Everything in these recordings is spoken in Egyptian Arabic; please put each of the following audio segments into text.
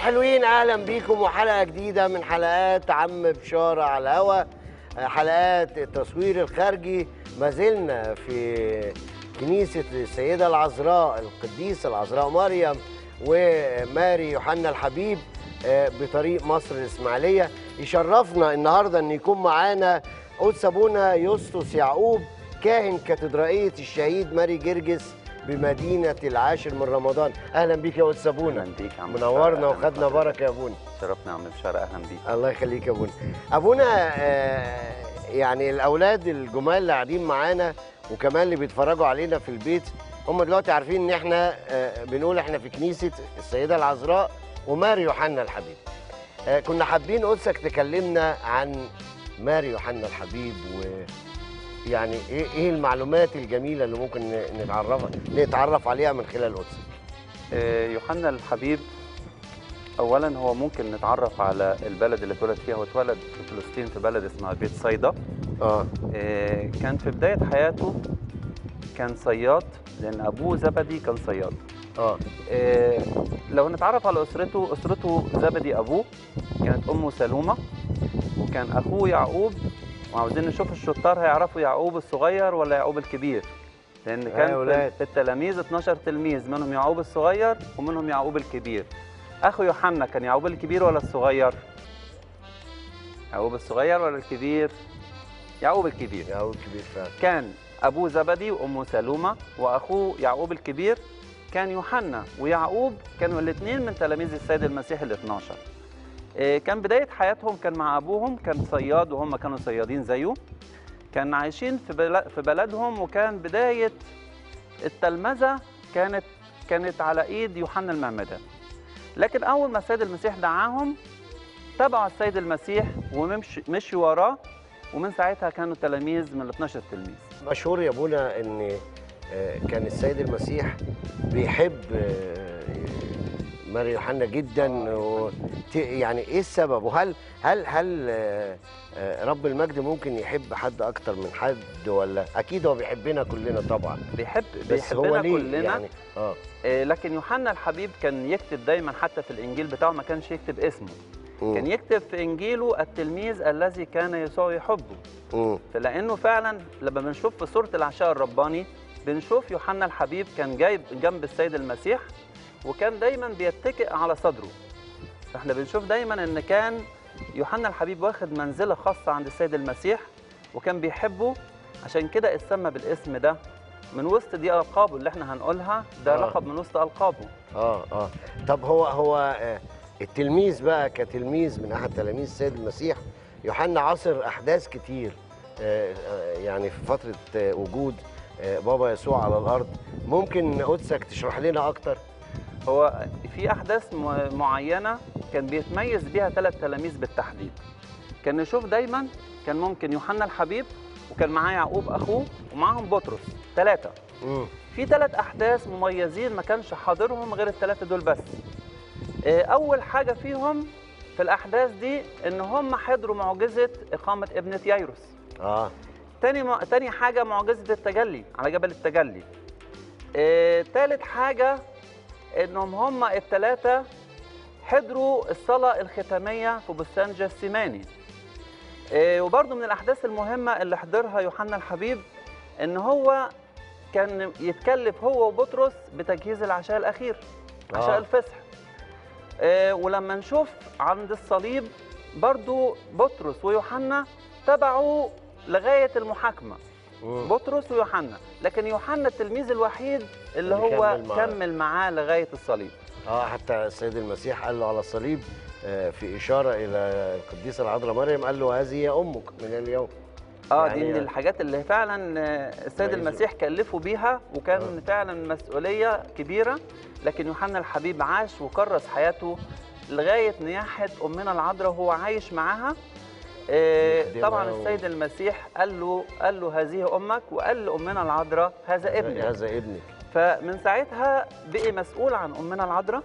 حلوين اهلا بيكم وحلقه جديده من حلقات عم بشاره على الهوا حلقات التصوير الخارجي ما زلنا في كنيسه السيده العذراء القديسه العذراء مريم وماري يوحنا الحبيب آه، بطريق مصر الاسماعيليه يشرفنا النهارده ان يكون معانا قدس ابونا يسطس يعقوب كاهن كاتدرائيه الشهيد ماري جرجس بمدينه العاشر من رمضان اهلا بيك يا قدس ابونا اهلا بيك يا عم منورنا بشار. أهلاً وخدنا بحضرتك. بركه يا ابونا شرفنا يا عم بشار اهلا بيك الله يخليك يا ابونا ابونا آه، يعني الاولاد الجمال اللي قاعدين معانا وكمان اللي بيتفرجوا علينا في البيت هم دلوقتي عارفين ان احنا آه، بنقول احنا في كنيسه السيده العذراء وماري يوحنا الحبيب آه، كنا حابين قدسك تكلمنا عن ماري يوحنا الحبيب و يعني ايه ايه المعلومات الجميله اللي ممكن ن- نتعرف نتعرف عليها من خلال قدسك آه، يوحنا الحبيب اولا هو ممكن نتعرف على البلد اللي اتولد فيها هو اتولد في فلسطين في بلد اسمها بيت صيدا اه آه، كان في بدايه حياته كان صياد لان ابوه زبدي كان صياد اه آه، لو نتعرف على اسرته اسرته زبدي ابوه كانت امه سلومه وكان اخوه يعقوب وعاوزين نشوف الشطار هيعرفوا يعقوب الصغير ولا يعقوب الكبير لان يا كان ولاد. في التلاميذ 12 تلميذ منهم يعقوب الصغير ومنهم يعقوب الكبير اخو يوحنا كان يعقوب الكبير ولا الصغير يعقوب الصغير ولا الكبير يعقوب الكبير يا هو كبير فعلا كان أبوه زبدي وأمه سلومة وأخوه يعقوب الكبير كان يوحنا ويعقوب كانوا الاثنين من تلاميذ السيد المسيح ال 12 إيه، كان بداية حياتهم كان مع أبوهم كان صياد وهم كانوا صيادين زيه كان عايشين في بل- في بلدهم وكان بداية التلمذة كانت كانت على إيد يوحنا المعمدان لكن أول ما السيد المسيح دعاهم تبعوا السيد المسيح ومشي مشي وراه ومن ساعتها كانوا تلاميذ من ال 12 تلميذ مشهور يا ابونا ان آه، كان السيد المسيح بيحب آه، ماري يوحنا جدا و... ت- يعني ايه السبب وهل هل هل آه، آه، رب المجد ممكن يحب حد اكتر من حد ولا اكيد هو بيحبنا كلنا طبعا بيحب بس هو بيحبنا ليه كلنا يعني اه آه، لكن يوحنا الحبيب كان يكتب دايما حتى في الانجيل بتاعه ما كانش يكتب اسمه مم، كان يكتب في انجيله التلميذ الذي كان يسوع يحبه مم، فلانه فعلا لما بنشوف في سوره العشاء الرباني بنشوف يوحنا الحبيب كان جايب جنب السيد المسيح وكان دايما بيتكئ على صدره فاحنا بنشوف دايما ان كان يوحنا الحبيب واخد منزله خاصه عند السيد المسيح وكان بيحبه عشان كده اتسمى بالاسم ده من وسط دي القابه اللي احنا هنقولها ده آه. لقب من وسط القابه اه اه طب هو هو آه، التلميذ بقى كتلميذ من احد تلاميذ السيد المسيح يوحنا عاصر احداث كتير آه، آه، يعني في فتره آه، وجود آه، بابا يسوع على الارض ممكن قدسك تشرح لنا اكتر هو في احداث م- معينه كان بيتميز بيها ثلاث تلاميذ بالتحديد كان نشوف دايما كان ممكن يوحنا الحبيب وكان معاه يعقوب اخوه ومعاهم بطرس ثلاثه مم. في ثلاث احداث مميزين ما كانش حاضرهم غير الثلاثه دول بس آه، اول حاجه فيهم في الاحداث دي ان هم حضروا معجزه اقامه ابنه يايروس اه تاني م... تاني حاجة معجزة التجلي على جبل التجلي. آه، تالت حاجة إنهم هم التلاتة حضروا الصلاة الختامية في بستان جسيماني. آه، وبرضه من الأحداث المهمة اللي حضرها يوحنا الحبيب إن هو كان يتكلف هو وبطرس بتجهيز العشاء الأخير عشاء آه. الفصح. آه، ولما نشوف عند الصليب برضو بطرس ويوحنا تبعوا لغاية المحاكمة مم. بطرس ويوحنا لكن يوحنا التلميذ الوحيد اللي اللي هو كمل معاه. كمل معاه لغاية الصليب اه حتى السيد المسيح قال له على الصليب آه، في اشاره الى القديسه العذراء مريم قال له هذه هي امك من اليوم اه يعني- دي من الحاجات اللي فعلا آه، السيد ميزة. المسيح كلفه بيها وكان آه. فعلا مسؤولية كبيرة لكن يوحنا الحبيب عاش وكرس حياته لغاية نياحة أمنا العذراء وهو عايش معاها آه، يخدمها طبعا و- السيد المسيح قال له قال له هذه أمك وقال لأمنا العذراء هذا ابنك هذا ابنك فمن ساعتها بقي مسؤول عن أمنا العذراء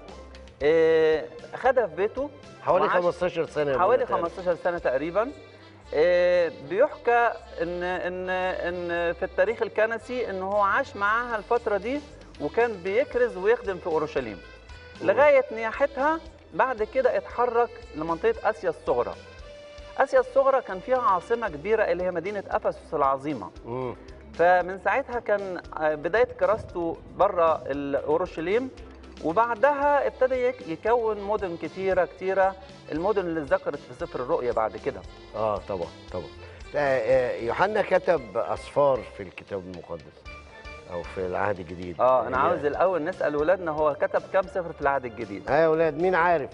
آه، خدها في بيته حوالي وعاش 15 سنه يا حوالي ابونا تقريباً. 15 سنة تقريبا آه، بيحكى ان ان ان في التاريخ الكنسي ان هو عاش معاها الفترة دي وكان بيكرز ويخدم في اورشليم مم. لغاية نياحتها بعد كده اتحرك لمنطقه اسيا الصغرى اسيا الصغرى كان فيها عاصمه كبيره اللي هي مدينه افسس العظيمه مم. فمن ساعتها كان آه، بدايه كراسته بره اورشليم وبعدها ابتدى يك- يكون مدن كتيره كتيره المدن اللي ذكرت في سفر الرؤيا بعد كده اه طبعا طبعا آه، آه، يوحنا كتب اسفار في الكتاب المقدس او في العهد الجديد اه انا يعني- عاوز الاول نسال ولادنا هو كتب كام سفر في العهد الجديد اه يا اولاد مين عارف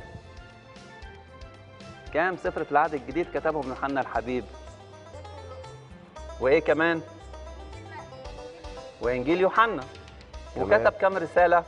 كام سفر في العهد الجديد كتبهم يوحنا الحبيب وايه كمان وانجيل يوحنا تمام. وكتب كام رساله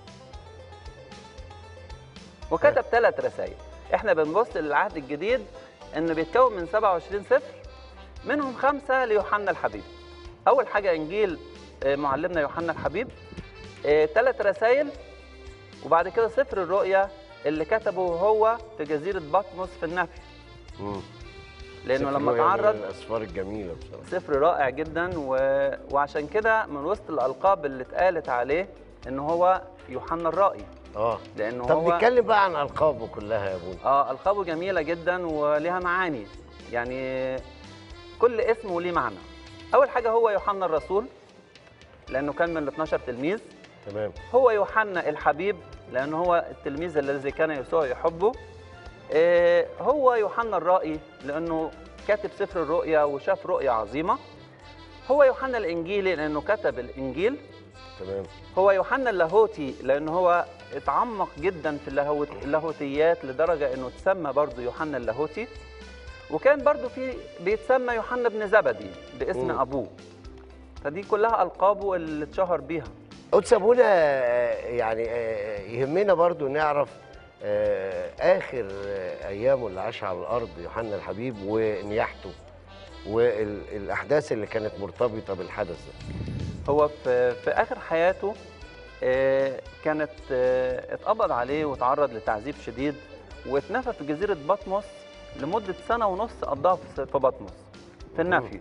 وكتب ثلاث رسائل احنا بنبص للعهد الجديد انه بيتكون من 27 سفر منهم خمسه ليوحنا الحبيب اول حاجه انجيل آه، معلمنا يوحنا الحبيب ثلاث رسائل وبعد كده سفر الرؤيا اللي كتبه هو في جزيره بطمس في النفي مم. لانه سفر لما رؤيا من تعرض الاسفار الجميله بصراحه سفر رائع جدا و... وعشان كده من وسط الالقاب اللي اتقالت عليه ان هو يوحنا الرائي اه لانه طب هو نتكلم بقى عن القابه كلها يا ابونا اه القابه جميله جدا وليها معاني يعني كل اسم وليه معنى اول حاجه هو يوحنا الرسول لانه كان من ال 12 تلميذ تمام هو يوحنا الحبيب لأنه هو التلميذ الذي كان يسوع يحبه آه، هو يوحنا الرائي لأنه كاتب سفر الرؤيا وشاف رؤيا عظيمة هو يوحنا الإنجيلي لأنه كتب الإنجيل تمام هو يوحنا اللاهوتي لأنه هو اتعمق جدا في اللاهوت اللاهوتيات لدرجة أنه تسمى برضه يوحنا اللاهوتي وكان برضه في بيتسمى يوحنا بن زبدي باسم مم. أبوه فدي كلها ألقابه اللي اتشهر بيها قدس ابونا آه، يعني آه، يهمنا برضو نعرف آه، اخر آه، ايامه اللي عاشها على الارض يوحنا الحبيب ونياحته والاحداث اللي كانت مرتبطه بالحدث ده هو في, في اخر حياته آه، كانت آه، اتقبض عليه وتعرض لتعذيب شديد واتنفى في جزيره بطمس لمده سنه ونص قضاها في في بطمس في النفي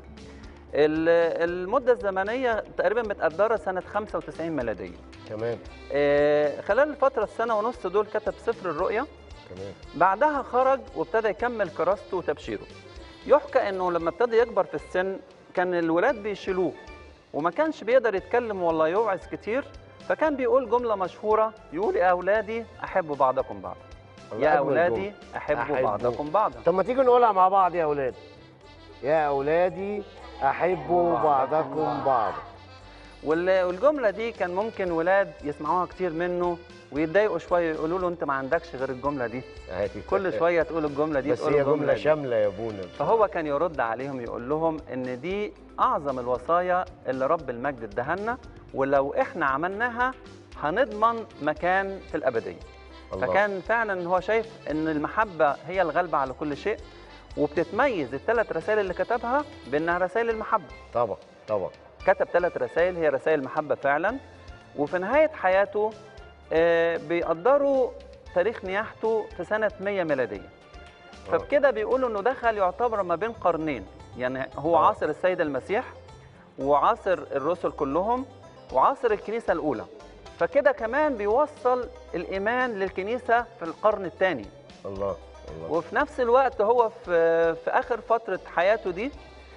ال- المده الزمنيه تقريبا متقدره سنه 95 ميلاديه تمام آه، خلال الفتره السنه ونص دول كتب سفر الرؤيا تمام بعدها خرج وابتدى يكمل كراسته وتبشيره يحكى انه لما ابتدى يكبر في السن كان الولاد بيشيلوه وما كانش بيقدر يتكلم ولا يوعظ كتير فكان بيقول جمله مشهوره يقول يا اولادي احبوا بعضكم بعضا الله يا أجمل اولادي جملة. احبوا أحبوا. بعضكم بعضا طب ما تيجي نقولها مع بعض يا اولاد يا اولادي احبوا بعضكم بعض وال- والجمله دي كان ممكن ولاد يسمعوها كتير منه ويتضايقوا شويه يقولوا له انت ما عندكش غير الجمله دي هاتي كل شويه تقول الجمله دي بس تقول هي الجملة جمله دي. شامله يا ابونا بصراحة. فهو كان يرد عليهم يقول لهم ان دي اعظم الوصايا اللي رب المجد ادهنا ولو احنا عملناها هنضمن مكان في الابديه الله. فكان فعلا هو شايف ان المحبه هي الغالبه على كل شيء وبتتميز الثلاث رسائل اللي كتبها بانها رسائل المحبه طبعا طبعا كتب ثلاث رسائل هي رسائل محبة فعلا وفي نهاية حياته آه، بيقدروا تاريخ نياحته في سنة 100 ميلادية فبكده بيقولوا انه دخل يعتبر ما بين قرنين يعني هو آه. عاصر السيد المسيح وعاصر الرسل كلهم وعاصر الكنيسة الأولى فكده كمان بيوصل الإيمان للكنيسة في القرن الثاني الله الله وفي نفس الوقت هو في في اخر فتره حياته دي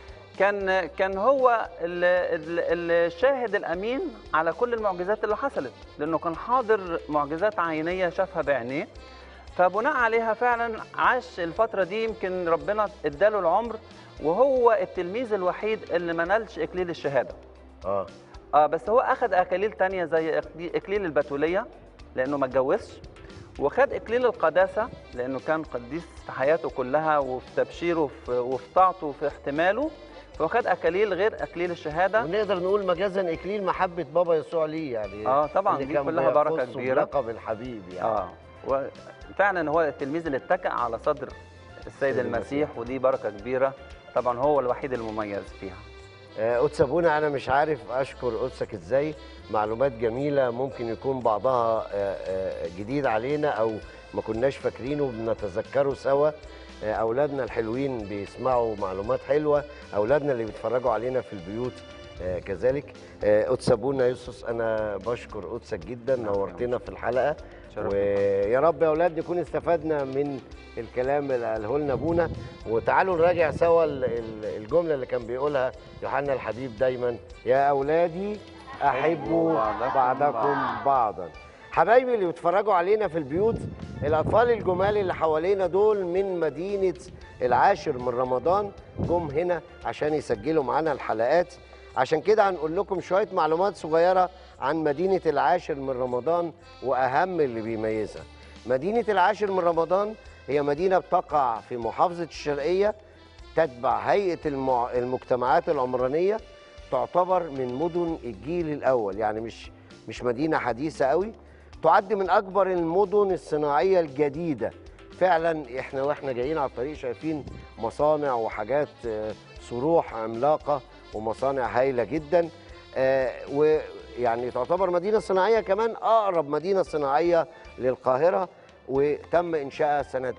كان كان هو ال- ال- الشاهد الامين على كل المعجزات اللي حصلت لانه كان حاضر معجزات عينيه شافها بعينيه فبناء عليها فعلا عاش الفتره دي يمكن ربنا اداله العمر وهو التلميذ الوحيد اللي ما نالش اكليل الشهاده اه اه بس هو اخذ اكاليل تانية زي إكلي- اكليل البتوليه لانه ما اتجوزش وخد اكليل القداسه لانه كان قديس في حياته كلها وفي تبشيره وفي, وفي طاعته وفي احتماله فخد اكاليل غير اكليل الشهاده ونقدر نقول مجازا اكليل محبه بابا يسوع ليه يعني آه، طبعاً، اللي دي كان كلها بركة بيخصه كبيرة. بلقب الحبيب يعني اه وفعلا هو التلميذ اللي اتكأ على صدر السيد المسيح. المسيح ودي بركه كبيره طبعا هو الوحيد المميز فيها آه، قدس ابونا انا مش عارف اشكر قدسك ازاي معلومات جميله ممكن يكون بعضها آه، آه، جديد علينا او ما كناش فاكرينه بنتذكره سوا آه، اولادنا الحلوين بيسمعوا معلومات حلوه اولادنا اللي بيتفرجوا علينا في البيوت آه، كذلك آه، قدس ابونا يوسف انا بشكر قدسك جدا نعم، نورتنا في الحلقه شرف ويا رب يا اولاد نكون استفدنا من الكلام اللي قاله لنا ابونا وتعالوا نراجع سوا ال- ال- الجمله اللي كان بيقولها يوحنا الحبيب دايما يا اولادي احبوا بعضكم بعضكم بعضا حبايبي اللي بيتفرجوا علينا في البيوت الاطفال الجمال اللي حوالينا دول من مدينه العاشر من رمضان جم هنا عشان يسجلوا معانا الحلقات عشان كده هنقول لكم شويه معلومات صغيره عن مدينه العاشر من رمضان واهم اللي بيميزها مدينه العاشر من رمضان هي مدينه بتقع في محافظه الشرقيه تتبع هيئه المع... المجتمعات العمرانيه تعتبر من مدن الجيل الاول يعني مش مش مدينه حديثه قوي تعد من اكبر المدن الصناعيه الجديده فعلا احنا واحنا جايين على الطريق شايفين مصانع وحاجات آه، صروح عملاقه ومصانع هايله جدا آه، ويعني تعتبر مدينه صناعيه كمان اقرب مدينه صناعيه للقاهره وتم انشائها سنه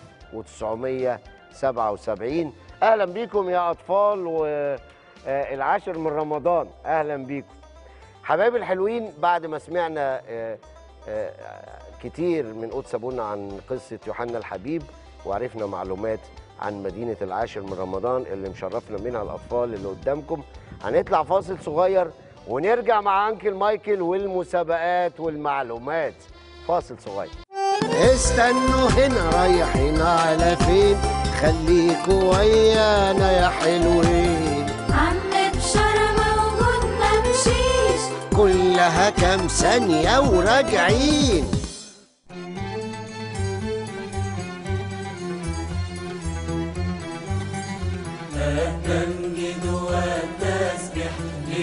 1977 اهلا بيكم يا اطفال والعاشر من رمضان اهلا بيكم حبايبي الحلوين بعد ما سمعنا آه، آه، كتير من قدس ابونا عن قصه يوحنا الحبيب وعرفنا معلومات عن مدينه العاشر من رمضان اللي مشرفنا منها الاطفال اللي قدامكم هنطلع فاصل صغير ونرجع مع انكل مايكل والمسابقات والمعلومات فاصل صغير استنوا هنا رايحين على فين خليكوا ويانا يا حلوين عم بشارة موجود ممشيش كلها كام ثانية وراجعين التمجيد والتسبيح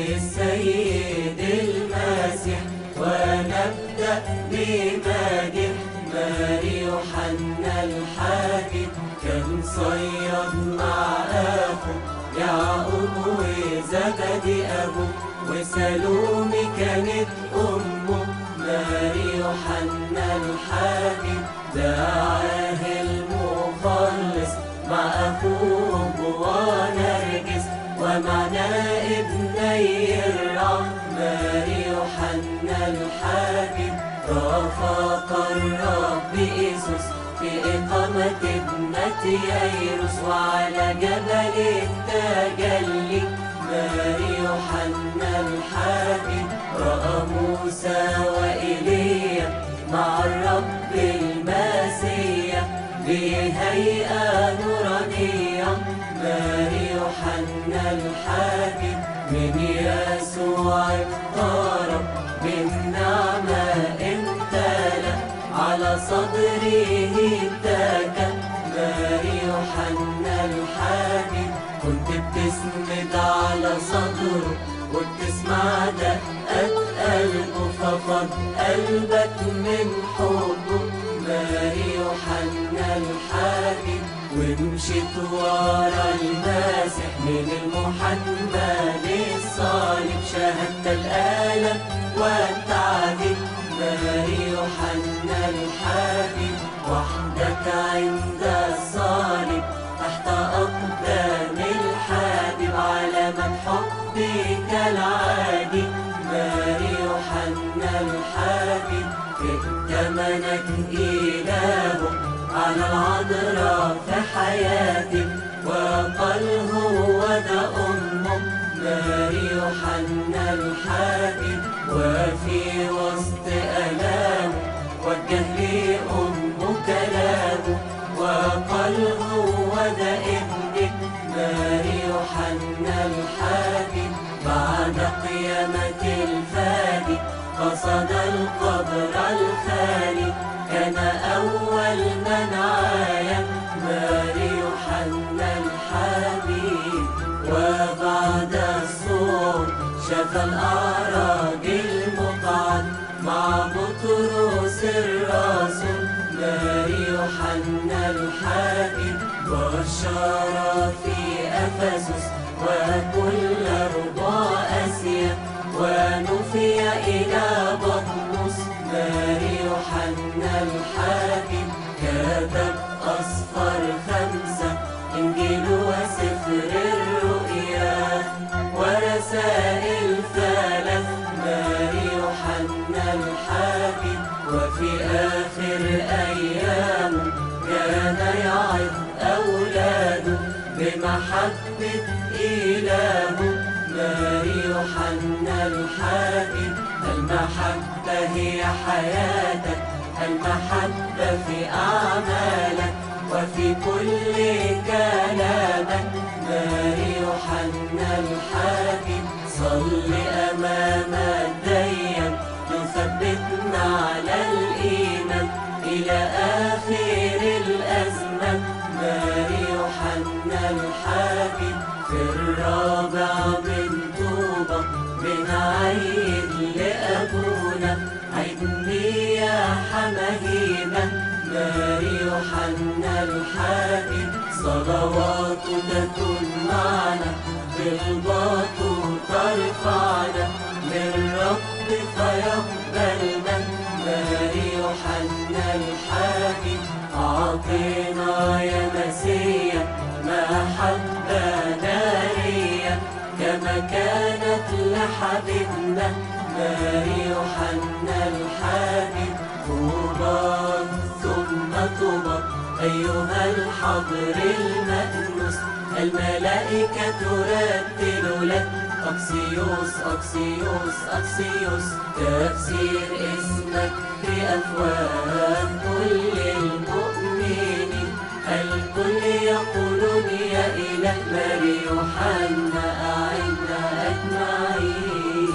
للسيد المسيح ونبدأ بمدح ماري يوحنا الحبيب كان صياد مع أخوه يعقوب وزبدي أبوه وسلومي كانت أمه ماري يوحنا الحبيب دعاه المخلص مع أخوه ونرجس ومعنا ابني الرحمن يوحنا الحبيب رافق الرب إيسوس في إقامة ابنة ييروس وعلى جبل التجلي ماري يوحنا الحبيب رأى موسى وإيليا مع الرب المسيح بهيئة نورانية ماري يوحنا الحبيب من يسوع اقترب من نعمة امتلأ على صدره اتكى ماري يوحنا الحبيب كنت بتسند على صدره وبتسمع دقات قلبه ففض قلبك من حبه ماري يوحنا الحبيب ومشيت ورا الماسح من المحنى للصليب شاهدت الآلم والتعذيب ماري يوحنا الحبيب وحدك عند الصليب تحت أقدام الحبيب علامة حبك العادي ماري يوحنا الحبيب ائتمنك إله على العذراء في حياتك وقال هو ده أمك ماري يوحنا الحبيب وفي وسط ألامه وجه لي أمه كلامه وقال هو ده ابنك ماري يوحنا الحبيب بعد قيامة الفادي قصد القبر الخالي كان أول من عاين ماري يوحنا الحبيب وبعد الصوم شفى الأعراج المقعد مع بطرس الرسول ماري يوحنا الحبيب بشر في أفسس وكل ربع آسيا ونفي إلى بطمس ماري يوحنا الحبيب كتب أصفر خمسة إنجيل وسفر الرؤيا ورسائل ثلاث ماري يوحنا الحبيب وفي بمحبة إله ماري يوحنا الحبيب المحبة هي حياتك المحبة في أعمالك وفي كل كلامك ماري يوحنا الحبيب صل أمام الديان يثبتنا على الإيمان إلى آخر الأزمة ماري يوحنا الحبيب في الرابع من طوبة بنعيد لأبونا عيدني يا حمهيمة ماري يوحنا الحبيب صلوات تكن معنا بالباط ترفعنا للرب فيقبلنا ماري يوحنا الحبيب أعطينا يا مسيح محبة نارية كما كانت لحبيبنا ماري يوحنا الحبيب طوبى ثم طوبى أيها الحضر المأنوس الملائكة ترتل لك أكسيوس أكسيوس أكسيوس تفسير اسمك في أفواه كل المؤمنين الكل يقولون يا إله ماري يوحنا أعنا أجمعين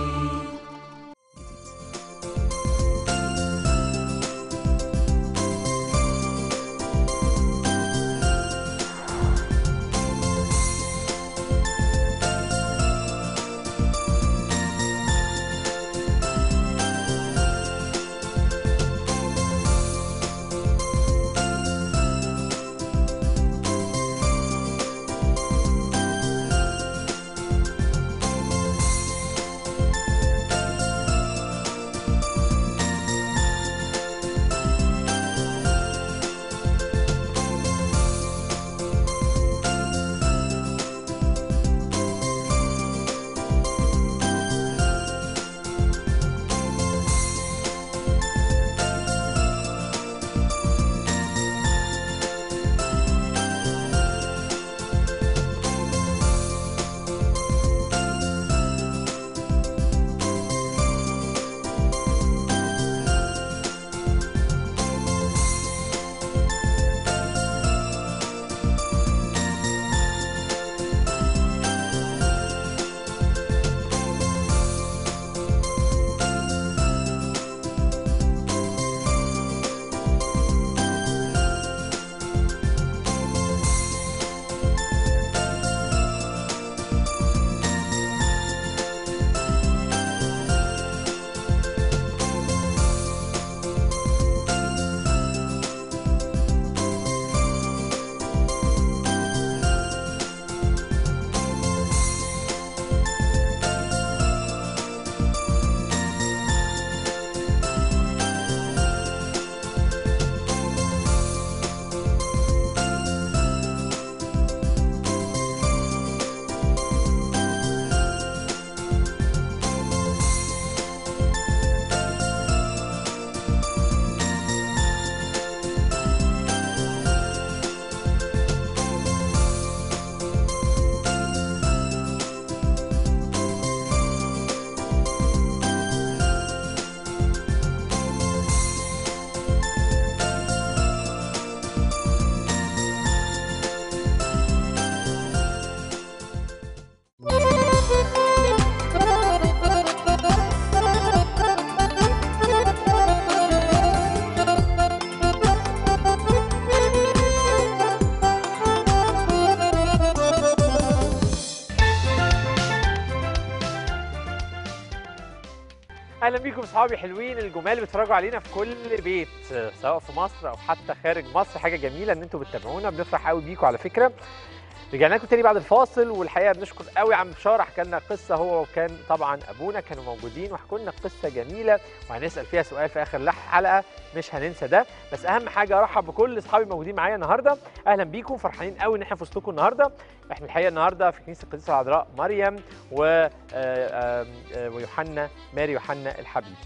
اهلا بيكم اصحابي حلوين الجمال اللي بيتفرجوا علينا في كل بيت سواء في مصر او حتى خارج مصر حاجه جميله ان انتم بتتابعونا بنفرح قوي بيكم على فكره رجعنا لكم تاني بعد الفاصل والحقيقه بنشكر قوي عم بشاره حكى لنا قصه هو وكان طبعا ابونا كانوا موجودين وحكوا لنا قصه جميله وهنسال فيها سؤال في اخر الحلقه مش هننسى ده بس اهم حاجه ارحب بكل اصحابي موجودين معايا النهارده اهلا بيكم فرحانين قوي ان احنا في وسطكم النهارده احنا الحقيقه النهارده في كنيسه القديسه العذراء مريم و آه، آه، آه، ويوحنا ماري يوحنا الحبيب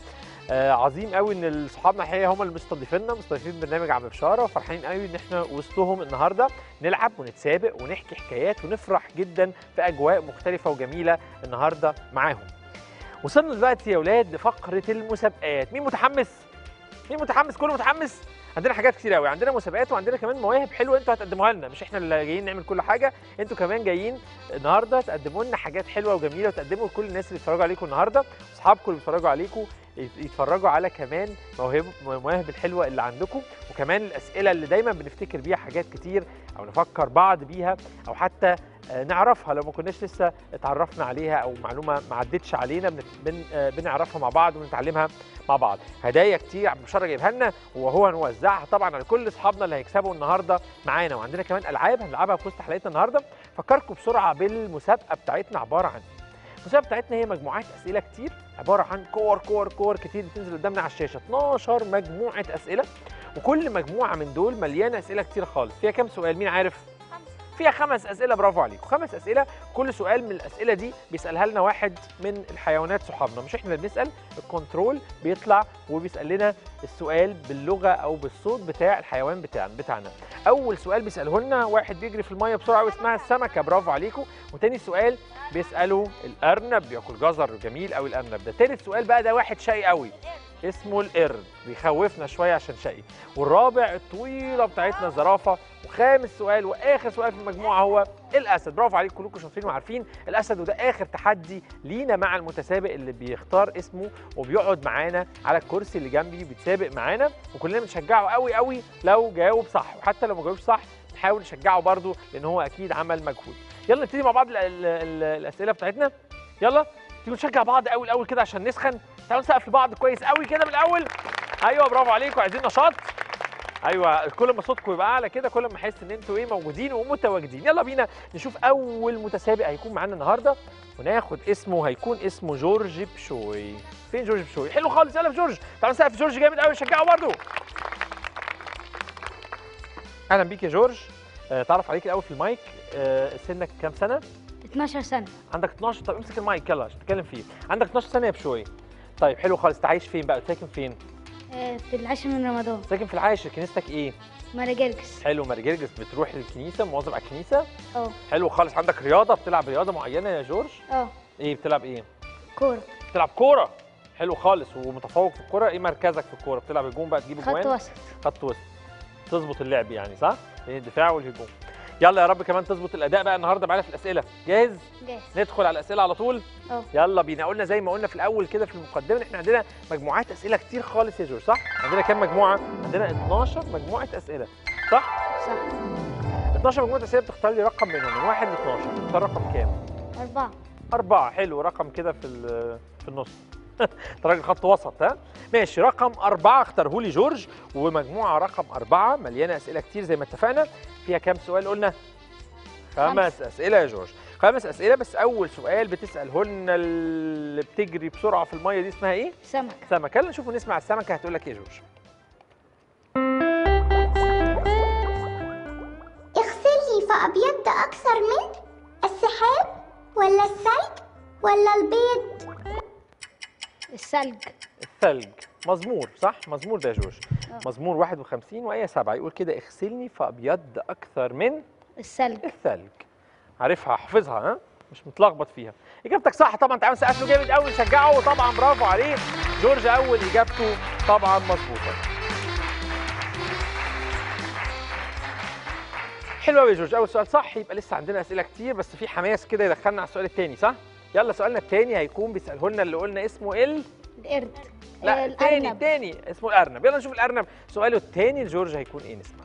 آه عظيم قوي ان صحابنا الحقيقه هم اللي مستضيفيننا مستضيفين برنامج عم بشاره وفرحانين قوي ان احنا وسطهم النهارده نلعب ونتسابق ونحكي حكايات ونفرح جدا في اجواء مختلفه وجميله النهارده معاهم وصلنا دلوقتي يا اولاد لفقره المسابقات مين متحمس مين متحمس كله متحمس عندنا حاجات كتير قوي عندنا مسابقات وعندنا كمان مواهب حلوه انتوا هتقدموها لنا مش احنا اللي جايين نعمل كل حاجه انتوا كمان جايين النهارده تقدموا لنا حاجات حلوه وجميله وتقدموا لكل الناس اللي بيتفرجوا عليكم النهارده اصحابكم اللي بيتفرجوا عليكم يت- يتفرجوا على كمان مواهب المواهب الحلوه اللي عندكم وكمان الاسئله اللي دايما بنفتكر بيها حاجات كتير او نفكر بعض بيها او حتى آه، نعرفها لو ما كناش لسه اتعرفنا عليها او معلومه ما عدتش علينا بن- بن- آه، بنعرفها مع بعض ونتعلمها مع بعض هدايا كتير عم بشاره جايبها لنا وهو هنوزعها طبعا على كل اصحابنا اللي هيكسبوا النهارده معانا وعندنا كمان العاب هنلعبها في وسط حلقتنا النهارده فكركم بسرعه بالمسابقه بتاعتنا عباره عن المسابقه بتاعتنا هي مجموعات اسئله كتير عباره عن كور كور كور كتير بتنزل قدامنا على الشاشه 12 مجموعه اسئله وكل مجموعه من دول مليانه اسئله كتير خالص فيها كام سؤال مين عارف فيها خمس اسئله برافو عليكم خمس اسئله كل سؤال من الاسئله دي بيسالها لنا واحد من الحيوانات صحابنا مش احنا اللي بنسال الكنترول بيطلع وبيسال لنا السؤال باللغه او بالصوت بتاع الحيوان بتاعنا بتاعنا اول سؤال بيساله لنا واحد بيجري في الميه بسرعه واسمها السمكه برافو عليكم وتاني سؤال بيساله الارنب بياكل جزر جميل قوي الارنب ده تالت سؤال بقى ده واحد شقي قوي اسمه القرد بيخوفنا شويه عشان شقي والرابع الطويله بتاعتنا الزرافه وخامس سؤال واخر سؤال في المجموعه هو الاسد برافو عليكم كلكم شاطرين وعارفين الاسد وده اخر تحدي لينا مع المتسابق اللي بيختار اسمه وبيقعد معانا على الكرسي اللي جنبي بيتسابق معانا وكلنا بنشجعه قوي قوي لو جاوب صح وحتى لو ما جاوبش صح نحاول نشجعه برده لان هو اكيد عمل مجهود يلا نبتدي مع بعض ال ال ال الاسئله بتاعتنا يلا تيجوا نشجع بعض قوي الاول كده عشان نسخن تعالوا نسقف لبعض كويس قوي كده من الاول ايوه برافو عليكم عايزين نشاط ايوه كل ما صوتكم يبقى اعلى كده كل ما احس ان انتوا ايه موجودين ومتواجدين يلا بينا نشوف اول متسابق هيكون معانا النهارده وناخد اسمه هيكون اسمه جورج بشوي فين جورج بشوي حلو خالص يلا في جورج تعالوا نسقف جورج جامد قوي نشجعه برضه اهلا بيك يا جورج آه، تعرف عليك الاول في المايك آه، سنك كام سنه 12 سنة عندك 12 طب امسك المايك يلا عشان تتكلم فيه عندك 12 سنه يا بشوي طيب حلو خالص انت عايش فين بقى ساكن فين آه، في العاشر من رمضان ساكن في العاشر كنيستك ايه ماري جرجس حلو مرجرجس بتروح الكنيسه مواظب على الكنيسه اه حلو خالص عندك رياضه بتلعب رياضه معينه يا جورج اه ايه بتلعب ايه كورة بتلعب كوره حلو خالص ومتفوق في الكوره ايه مركزك في الكوره بتلعب هجوم بقى تجيب خط اجوان وسط خط وسط تظبط اللعب يعني صح بين الدفاع والهجوم يلا يا رب كمان تظبط الاداء بقى النهارده معانا في الاسئله جاهز جاهز ندخل على الاسئله على طول اه يلا بينا قلنا زي ما قلنا في الاول كده في المقدمه إن احنا عندنا مجموعات اسئله كتير خالص يا جورج صح عندنا كام مجموعه عندنا 12 مجموعه اسئله صح صح 12 مجموعه اسئله بتختار لي رقم منهم من 1 ل 12 تختار رقم كام أربعة أربعة حلو رقم كده في ال- في النص انت راجل خط وسط ها ماشي رقم أربعة اختاره لي جورج ومجموعة رقم أربعة مليانة أسئلة كتير زي ما اتفقنا فيها كام سؤال قلنا؟ خمس أسئلة يا جورج خمس أسئلة بس أول سؤال بتسأله لنا اللي بتجري بسرعة في المية دي اسمها إيه؟ سمكة سمكة يلا نشوف نسمع السمكة هتقول لك إيه يا جورج اغسل لي فأبيض أكثر من السحاب ولا الثلج ولا البيض الثلج الثلج مزمور صح مزمور ده يا جورج آه. مزمور 51 وآية 7 يقول كده اغسلني فأبيض أكثر من الثلج الثلج عارفها حافظها ها مش متلخبط فيها اجابتك صح طبعا تعالوا نسقف له جامد قوي نشجعه وطبعا برافو عليه جورج اول اجابته طبعا مظبوطه حلو قوي يا جورج اول سؤال صح يبقى لسه عندنا اسئله كتير بس في حماس كده يدخلنا على السؤال الثاني صح يلا سؤالنا الثاني هيكون بيساله لنا اللي قلنا اسمه ال القرد لا آه، الثاني الأرنب. الثاني اسمه الارنب يلا نشوف الارنب سؤاله الثاني لجورج هيكون ايه نسمع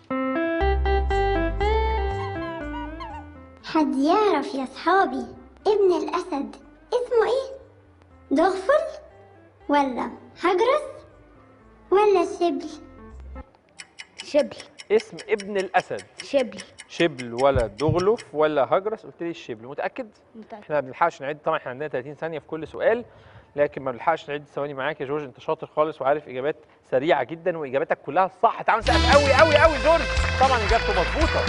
حد يعرف يا صحابي ابن الأسد اسمه إيه؟ ضغفل ولا هجرس ولا شبل شبل اسم ابن الاسد شبل شبل ولا دغلف ولا هجرس قلت لي الشبل متاكد متأكد. احنا ما بنلحقش نعد طبعا احنا عندنا 30 ثانيه في كل سؤال لكن ما بنلحقش نعد ثواني معاك يا جورج انت شاطر خالص وعارف اجابات سريعه جدا واجاباتك كلها صح تعالوا نسقف قوي قوي قوي جورج طبعا اجابته مظبوطه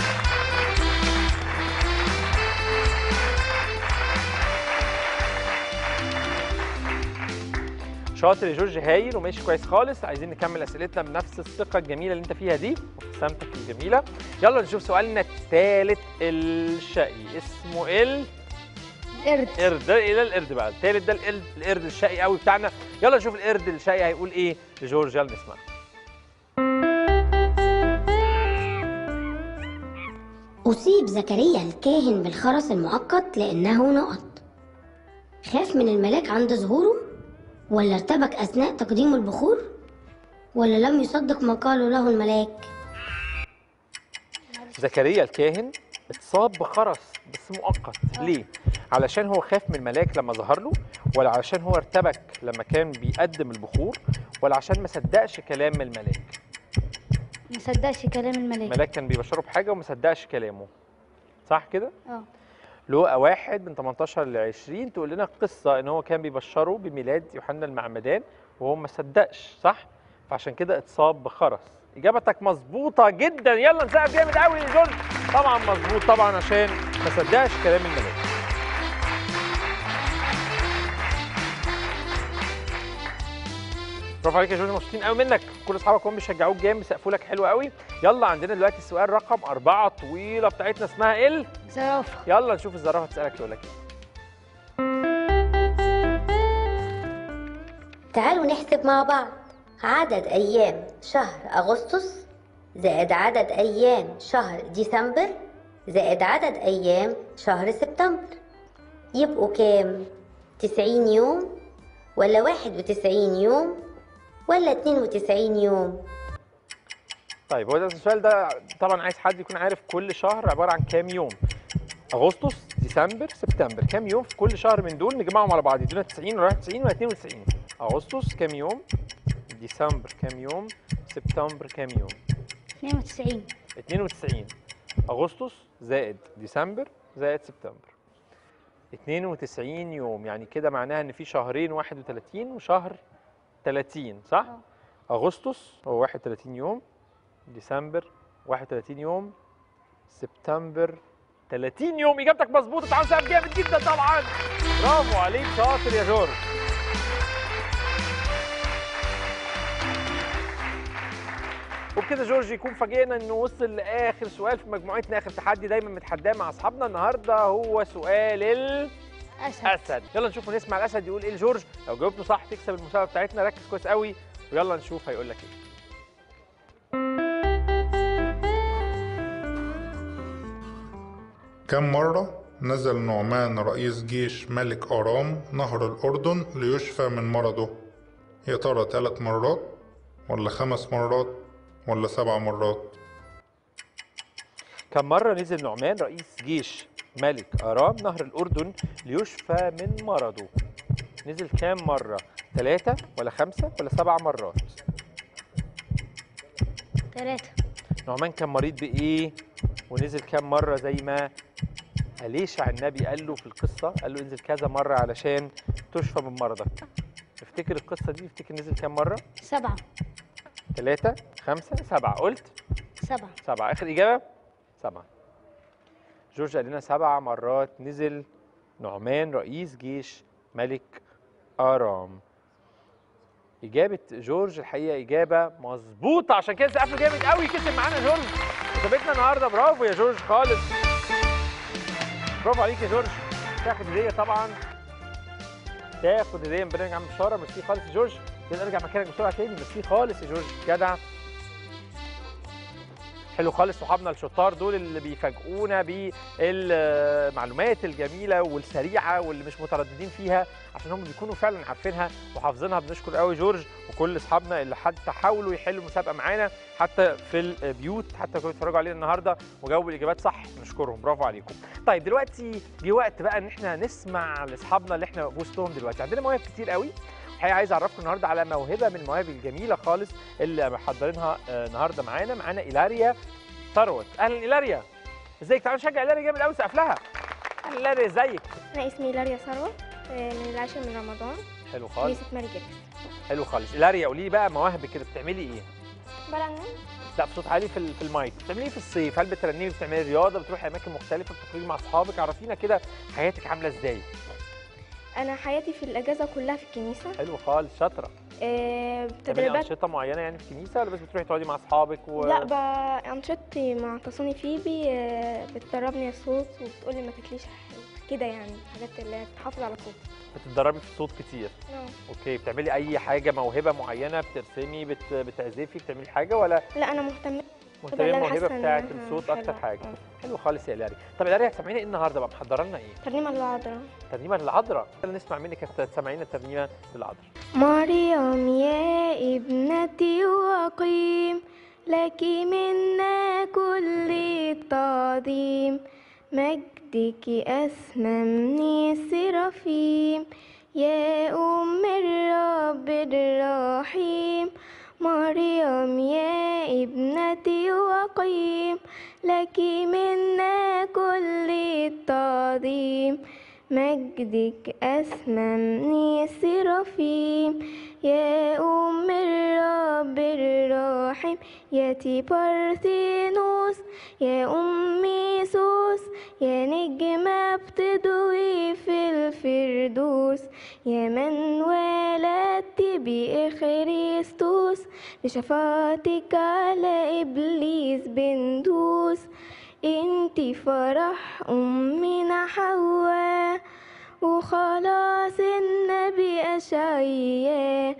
شاطر يا جورج هايل وماشي كويس خالص عايزين نكمل اسئلتنا بنفس الثقه الجميله اللي انت فيها دي وابتسامتك الجميله يلا نشوف سؤالنا الثالث الشقي اسمه ال قرد قرد ده ايه ده القرد بقى الثالث ده القرد القرد الشقي قوي بتاعنا يلا نشوف القرد الشقي هيقول ايه لجورج يلا نسمع أصيب زكريا الكاهن بالخرس المؤقت لأنه نقط خاف من الملاك عند ظهوره ولا ارتبك أثناء تقديم البخور ولا لم يصدق ما قاله له الملاك زكريا الكاهن اتصاب بخرس بس مؤقت ليه علشان هو خاف من الملاك لما ظهر له ولا علشان هو ارتبك لما كان بيقدم البخور ولا عشان ما صدقش كلام الملاك ما صدقش كلام الملاك الملاك كان بيبشره بحاجه وما صدقش كلامه صح كده اه لوقا واحد من 18 ل 20 تقول لنا قصه ان هو كان بيبشره بميلاد يوحنا المعمدان وهو ما صدقش صح فعشان كده اتصاب بخرس اجابتك مظبوطه جدا يلا نسقف جامد قوي يا جورج طبعا مظبوط طبعا عشان ما صدقش كلام الملاك برافو عليك يا جورج مبسوطين قوي منك كل اصحابك هم بيشجعوك جامد بيسقفوا لك حلو قوي يلا عندنا دلوقتي السؤال رقم أربعة طويلة بتاعتنا اسمها ال زرافة يلا نشوف الزرافة تسألك تقول لك ايه تعالوا نحسب مع بعض عدد أيام شهر أغسطس زائد عدد أيام شهر ديسمبر زائد عدد أيام شهر سبتمبر يبقوا كام؟ تسعين يوم ولا واحد وتسعين يوم ولا اتنين وتسعين يوم طيب هو ده السؤال ده طبعا عايز حد يكون عارف كل شهر عباره عن كام يوم اغسطس ديسمبر سبتمبر كام يوم في كل شهر من دول نجمعهم على بعض يدونا 90 ولا 91 ولا 92 اغسطس كام يوم ديسمبر كام يوم سبتمبر كام يوم 92 92 اغسطس زائد ديسمبر زائد سبتمبر 92 يوم يعني كده معناها ان في شهرين 31 وشهر 30 صح؟ اغسطس هو 31 يوم ديسمبر 31 يوم سبتمبر 30 يوم اجابتك مظبوطه تعال سقف جامد جدا طبعا برافو عليك شاطر يا جورج وبكده جورج يكون فاجئنا انه وصل لاخر سؤال في مجموعتنا اخر تحدي دايما متحداه مع اصحابنا النهارده هو سؤال أسد الاسد يلا نشوف ونسمع الاسد يقول ايه لجورج لو جاوبته صح تكسب المسابقه بتاعتنا ركز كويس قوي ويلا نشوف هيقول لك ايه كم مرة نزل نعمان رئيس جيش ملك أرام نهر الأردن ليشفى من مرضه يا ترى ثلاث مرات ولا خمس مرات ولا سبع مرات كم مرة نزل نعمان رئيس جيش ملك أرام نهر الأردن ليشفى من مرضه نزل كام مرة؟ ثلاثة ولا خمسة ولا سبع مرات؟ ثلاثة نعمان كان مريض بإيه؟ ونزل كام مرة زي ما أليشع النبي قال له في القصة قال له انزل كذا مرة علشان تشفى من مرضك افتكر القصة دي افتكر نزل كام مرة؟ سبعة ثلاثة خمسة سبعة قلت؟ سبعة سبعة آخر إجابة سبعة جورج قال لنا سبع مرات نزل نعمان رئيس جيش ملك آرام إجابة جورج الحقيقة إجابة مظبوطة عشان كده سقفه جامد قوي كسب معانا جورج مسابقتنا النهارده برافو يا جورج خالص برافو عليك يا جورج تاخد هدية طبعا تاخد هدية من برنامج عم بشارة ميرسي خالص يا جورج يلا ارجع مكانك بسرعة تاني ميرسي خالص يا جورج جدع حلو خالص صحابنا الشطار دول اللي بيفاجئونا بالمعلومات الجميله والسريعه واللي مش مترددين فيها عشان هم بيكونوا فعلا عارفينها وحافظينها بنشكر قوي جورج وكل اصحابنا اللي حتى حاولوا يحلوا المسابقه معانا حتى في البيوت حتى كانوا بيتفرجوا علينا النهارده وجاوبوا الاجابات صح نشكرهم برافو عليكم طيب دلوقتي جه وقت بقى ان احنا نسمع لاصحابنا اللي احنا وسطهم دلوقتي عندنا مواهب كتير قوي الحقيقه عايز اعرفكم النهارده على موهبه من المواهب الجميله خالص اللي محضرينها آه، النهارده معانا معانا ايلاريا ثروت اهلا ايلاريا ازيك تعالوا نشجع ايلاريا جامد قوي سقف لها اهلا ايلاريا ازيك أنا اسمي لاريا ثروت آه، من العاشر من رمضان حلو خالص كنيسة ماري جيركس حلو خالص ايلاريا قولي لي بقى مواهبك كده بتعملي ايه برنامج لا بصوت عالي في, ال- في المايك بتعملي ايه في الصيف هل بترنمي بتعملي رياضه بتروحي اماكن مختلفه بتخرجي مع اصحابك عرفينا كده حياتك عامله ازاي انا حياتي في الاجازه كلها في الكنيسه حلو خالص شاطره آه، بتعملي تدريبات انشطه معينه يعني في الكنيسه ولا بس بتروحي تقعدي مع اصحابك و... لا بقى انشطتي مع تصوني فيبي آه، بتدربني الصوت وبتقولي ما تاكليش كده يعني حاجات اللي هي بتحافظ على الصوت بتتدربي في الصوت كتير آه. اوكي بتعملي اي حاجه موهبه معينه بترسمي بت... بتعزفي بتعملي حاجه ولا لا انا مهتمه مهتمه اللي أنا بالموهبه حاسة بتاعه إنها الصوت حلوة. اكتر حاجه آه. حلو خالص يا لاري طب يا لاري هتسمعينا ايه النهارده بقى محضره لنا ايه ترنيمه العذراء ترنيمه للعذراء يلا نسمع منك تسمعينا ترنيمه للعذراء مريم يا ابنتي وقيم لك منا كل التعظيم مجدك أسمى من السرافيم يا أم الرب الرحيم مريم يا ابنتي وقيم لك منا كل التعظيم مجدك أسمى من السرافيم يا أم الرب الرحيم يا تيبرثينوس يا أم يسوس يا نجمة بتضوي في الفردوس يا من ولدت بإخريستوس بشفاعتك على إبليس بندوس انتي فرح أمنا حواء وخلاص النبي أشعياء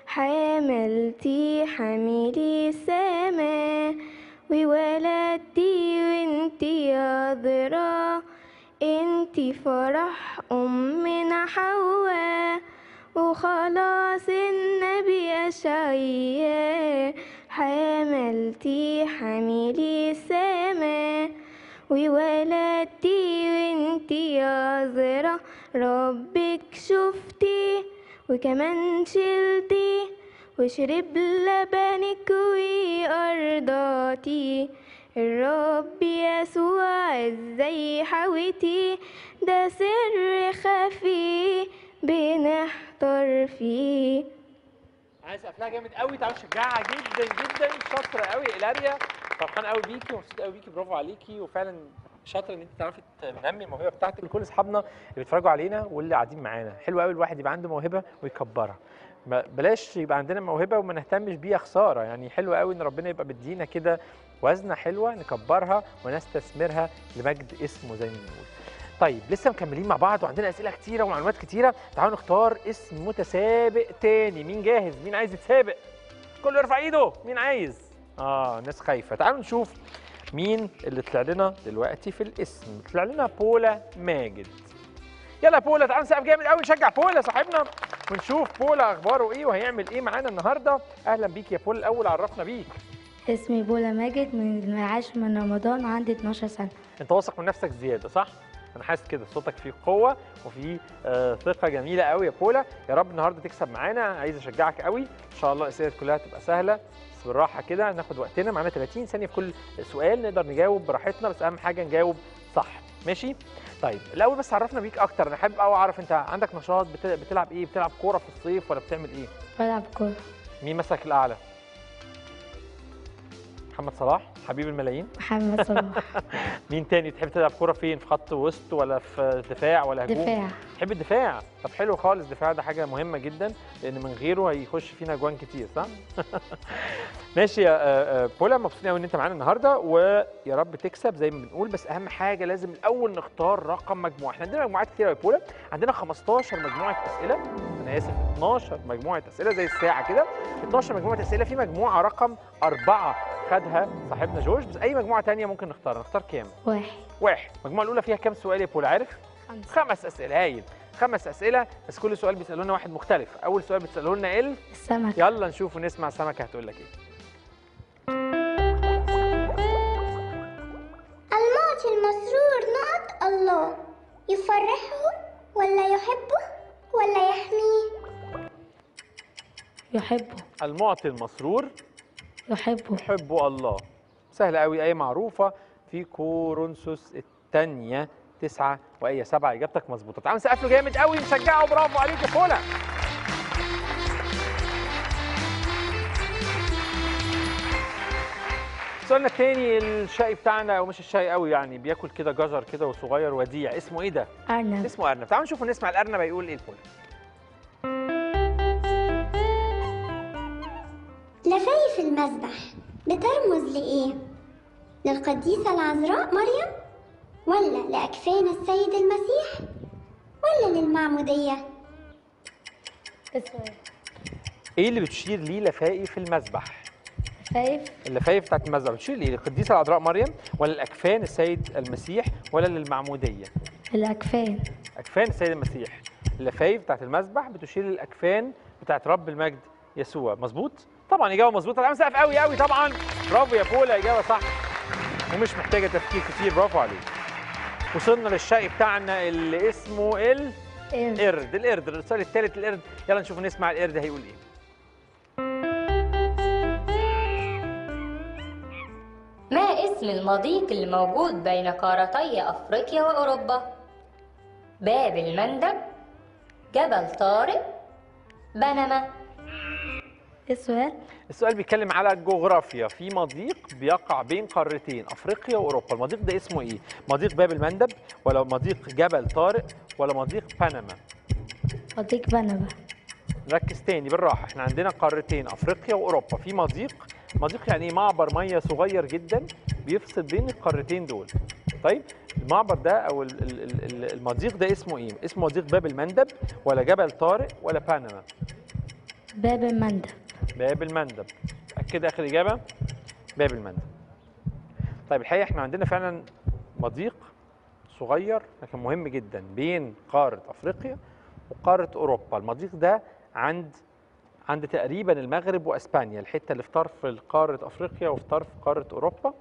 حملتي حملي السماء وولدتي وانتي عذراء انتي فرح أمنا حواء وخلاص النبي أشعياء حملتي حملي السماء وولدتي وانتي عذراء ربك شفتي وكمان شلتي وشرب لبنك وأرضاتي الرب يسوع ازاي حويتي ده سر خفي بنحتار فيه عايز قفلها جامد قوي تعالوا نشجعها جدا جدا شاطره قوي الاريا فرحان قوي بيكي ومبسوط قوي بيكي برافو عليكي وفعلا شاطره ان انت تعرفي تنمي الموهبه بتاعتك لكل اصحابنا اللي بيتفرجوا علينا واللي قاعدين معانا حلو قوي الواحد يبقى عنده موهبه ويكبرها ما- بلاش يبقى عندنا موهبه وما نهتمش بيها خساره يعني حلو قوي ان ربنا يبقى مدينا كده وزنه حلوه نكبرها ونستثمرها لمجد اسمه زي ما بنقول طيب لسه مكملين مع بعض وعندنا اسئله كتيره ومعلومات كتيره تعالوا نختار اسم متسابق تاني مين جاهز مين عايز يتسابق كله يرفع ايده مين عايز اه الناس خايفه تعالوا نشوف مين اللي طلع لنا دلوقتي في الاسم طلع لنا بولا ماجد يلا بولا تعالوا نسقف جامد قوي نشجع بولا صاحبنا ونشوف بولا اخباره ايه وهيعمل ايه معانا النهارده اهلا بيك يا بولا الاول عرفنا بيك اسمي بولا ماجد من المعاش من رمضان وعندي 12 سنة انت واثق من نفسك زياده صح انا حاسس كده صوتك فيه قوه وفيه آه ثقه جميله قوي يا بولا يا رب النهارده تكسب معانا عايز اشجعك قوي ان شاء الله الاسئله كلها تبقى سهله بس بالراحه كده ناخد وقتنا معانا 30 ثانيه في كل سؤال نقدر نجاوب براحتنا بس اهم حاجه نجاوب صح ماشي طيب الاول بس عرفنا بيك اكتر انا حابب قوي اعرف انت عندك نشاط بت- بتلعب ايه بتلعب كوره في الصيف ولا بتعمل ايه بلعب كورة مين مسك الاعلى محمد صلاح حبيب الملايين محمد صلاح مين تاني تحب تلعب كوره فين في خط وسط ولا في دفاع ولا هجوم دفاع تحب الدفاع طب حلو خالص الدفاع ده حاجه مهمه جدا لان من غيره هيخش فينا اجوان كتير صح ماشي يا آه، آه، بولا مبسوطين قوي ان انت معانا النهارده ويا رب تكسب زي ما بنقول بس اهم حاجه لازم الاول نختار رقم مجموعه احنا عندنا مجموعات كتير يا بولا عندنا 15 مجموعه اسئله انا اسف 12 مجموعه اسئله زي الساعه كده 12 مجموعه اسئله في مجموعه رقم أربعة خدها صاحبنا جورج بس اي مجموعه تانية ممكن نختار نختار كام واحد واحد المجموعه الاولى فيها كام سؤال يا بولا عارف خمسة خمس اسئله هايل خمس اسئله بس كل سؤال بيسالوا لنا واحد مختلف اول سؤال بتساله لنا ال السمك يلا نشوف ونسمع سمكه هتقول لك ايه المعطي المسرور نقط الله يفرحه ولا يحبه ولا يحميه يحبه المعطي المسرور يحبه يحب الله سهله قوي ايه معروفه في كورنثوس الثانيه تسعة وآية سبعة إجابتك مظبوطة تعالوا نسقف له جامد قوي نشجعه برافو عليك يا فولا سؤالنا التاني الشقي بتاعنا او مش الشقي قوي يعني بياكل كده جزر كده وصغير وديع اسمه ايه ده؟ أرنب اسمه ارنب تعالوا نشوف ونسمع الارنب هيقول ايه الفل لفايف المذبح بترمز لإيه؟ للقديسة العذراء مريم؟ ولا لأكفان السيد المسيح؟ ولا للمعمودية؟ السؤال ايه اللي بتشير ليه لفائف المذبح؟ لفايف اللفايف بتاعت المذبح بتشير ليه؟ للقديسه العذراء مريم ولا الاكفان السيد المسيح ولا للمعموديه؟ الأكفان اكفان السيد المسيح اللفايف بتاعت المذبح بتشير للاكفان بتاعت رب المجد يسوع مظبوط طبعا اجابه مظبوطه العام سقف قوي قوي طبعا برافو يا بولا اجابه صح ومش محتاجه تفكير كتير برافو عليك وصلنا للشقي بتاعنا اللي اسمه ال قرد قرد القرد السؤال الثالث القرد يلا نشوف نسمع القرد هيقول ايه ما اسم المضيق الموجود بين قارتي أفريقيا وأوروبا؟ باب المندب جبل طارق بنما السؤال السؤال بيتكلم على الجغرافيا في مضيق بيقع بين قارتين افريقيا واوروبا المضيق ده اسمه ايه مضيق باب المندب ولا مضيق جبل طارق ولا مضيق بنما مضيق بنما ركز تاني بالراحه احنا عندنا قارتين افريقيا واوروبا في مضيق مضيق يعني إيه؟ معبر ميه صغير جدا بيفصل بين القارتين دول طيب المعبر ده او ال- ال- ال- ال- المضيق ده اسمه ايه اسمه مضيق باب المندب ولا جبل طارق ولا بنما باب المندب باب المندب أكد آخر إجابة باب المندب طيب الحقيقة احنا عندنا فعلا مضيق صغير لكن مهم جدا بين قارة أفريقيا وقارة أوروبا المضيق ده عند عند تقريبا المغرب واسبانيا الحته اللي في طرف قاره افريقيا وفي طرف قاره اوروبا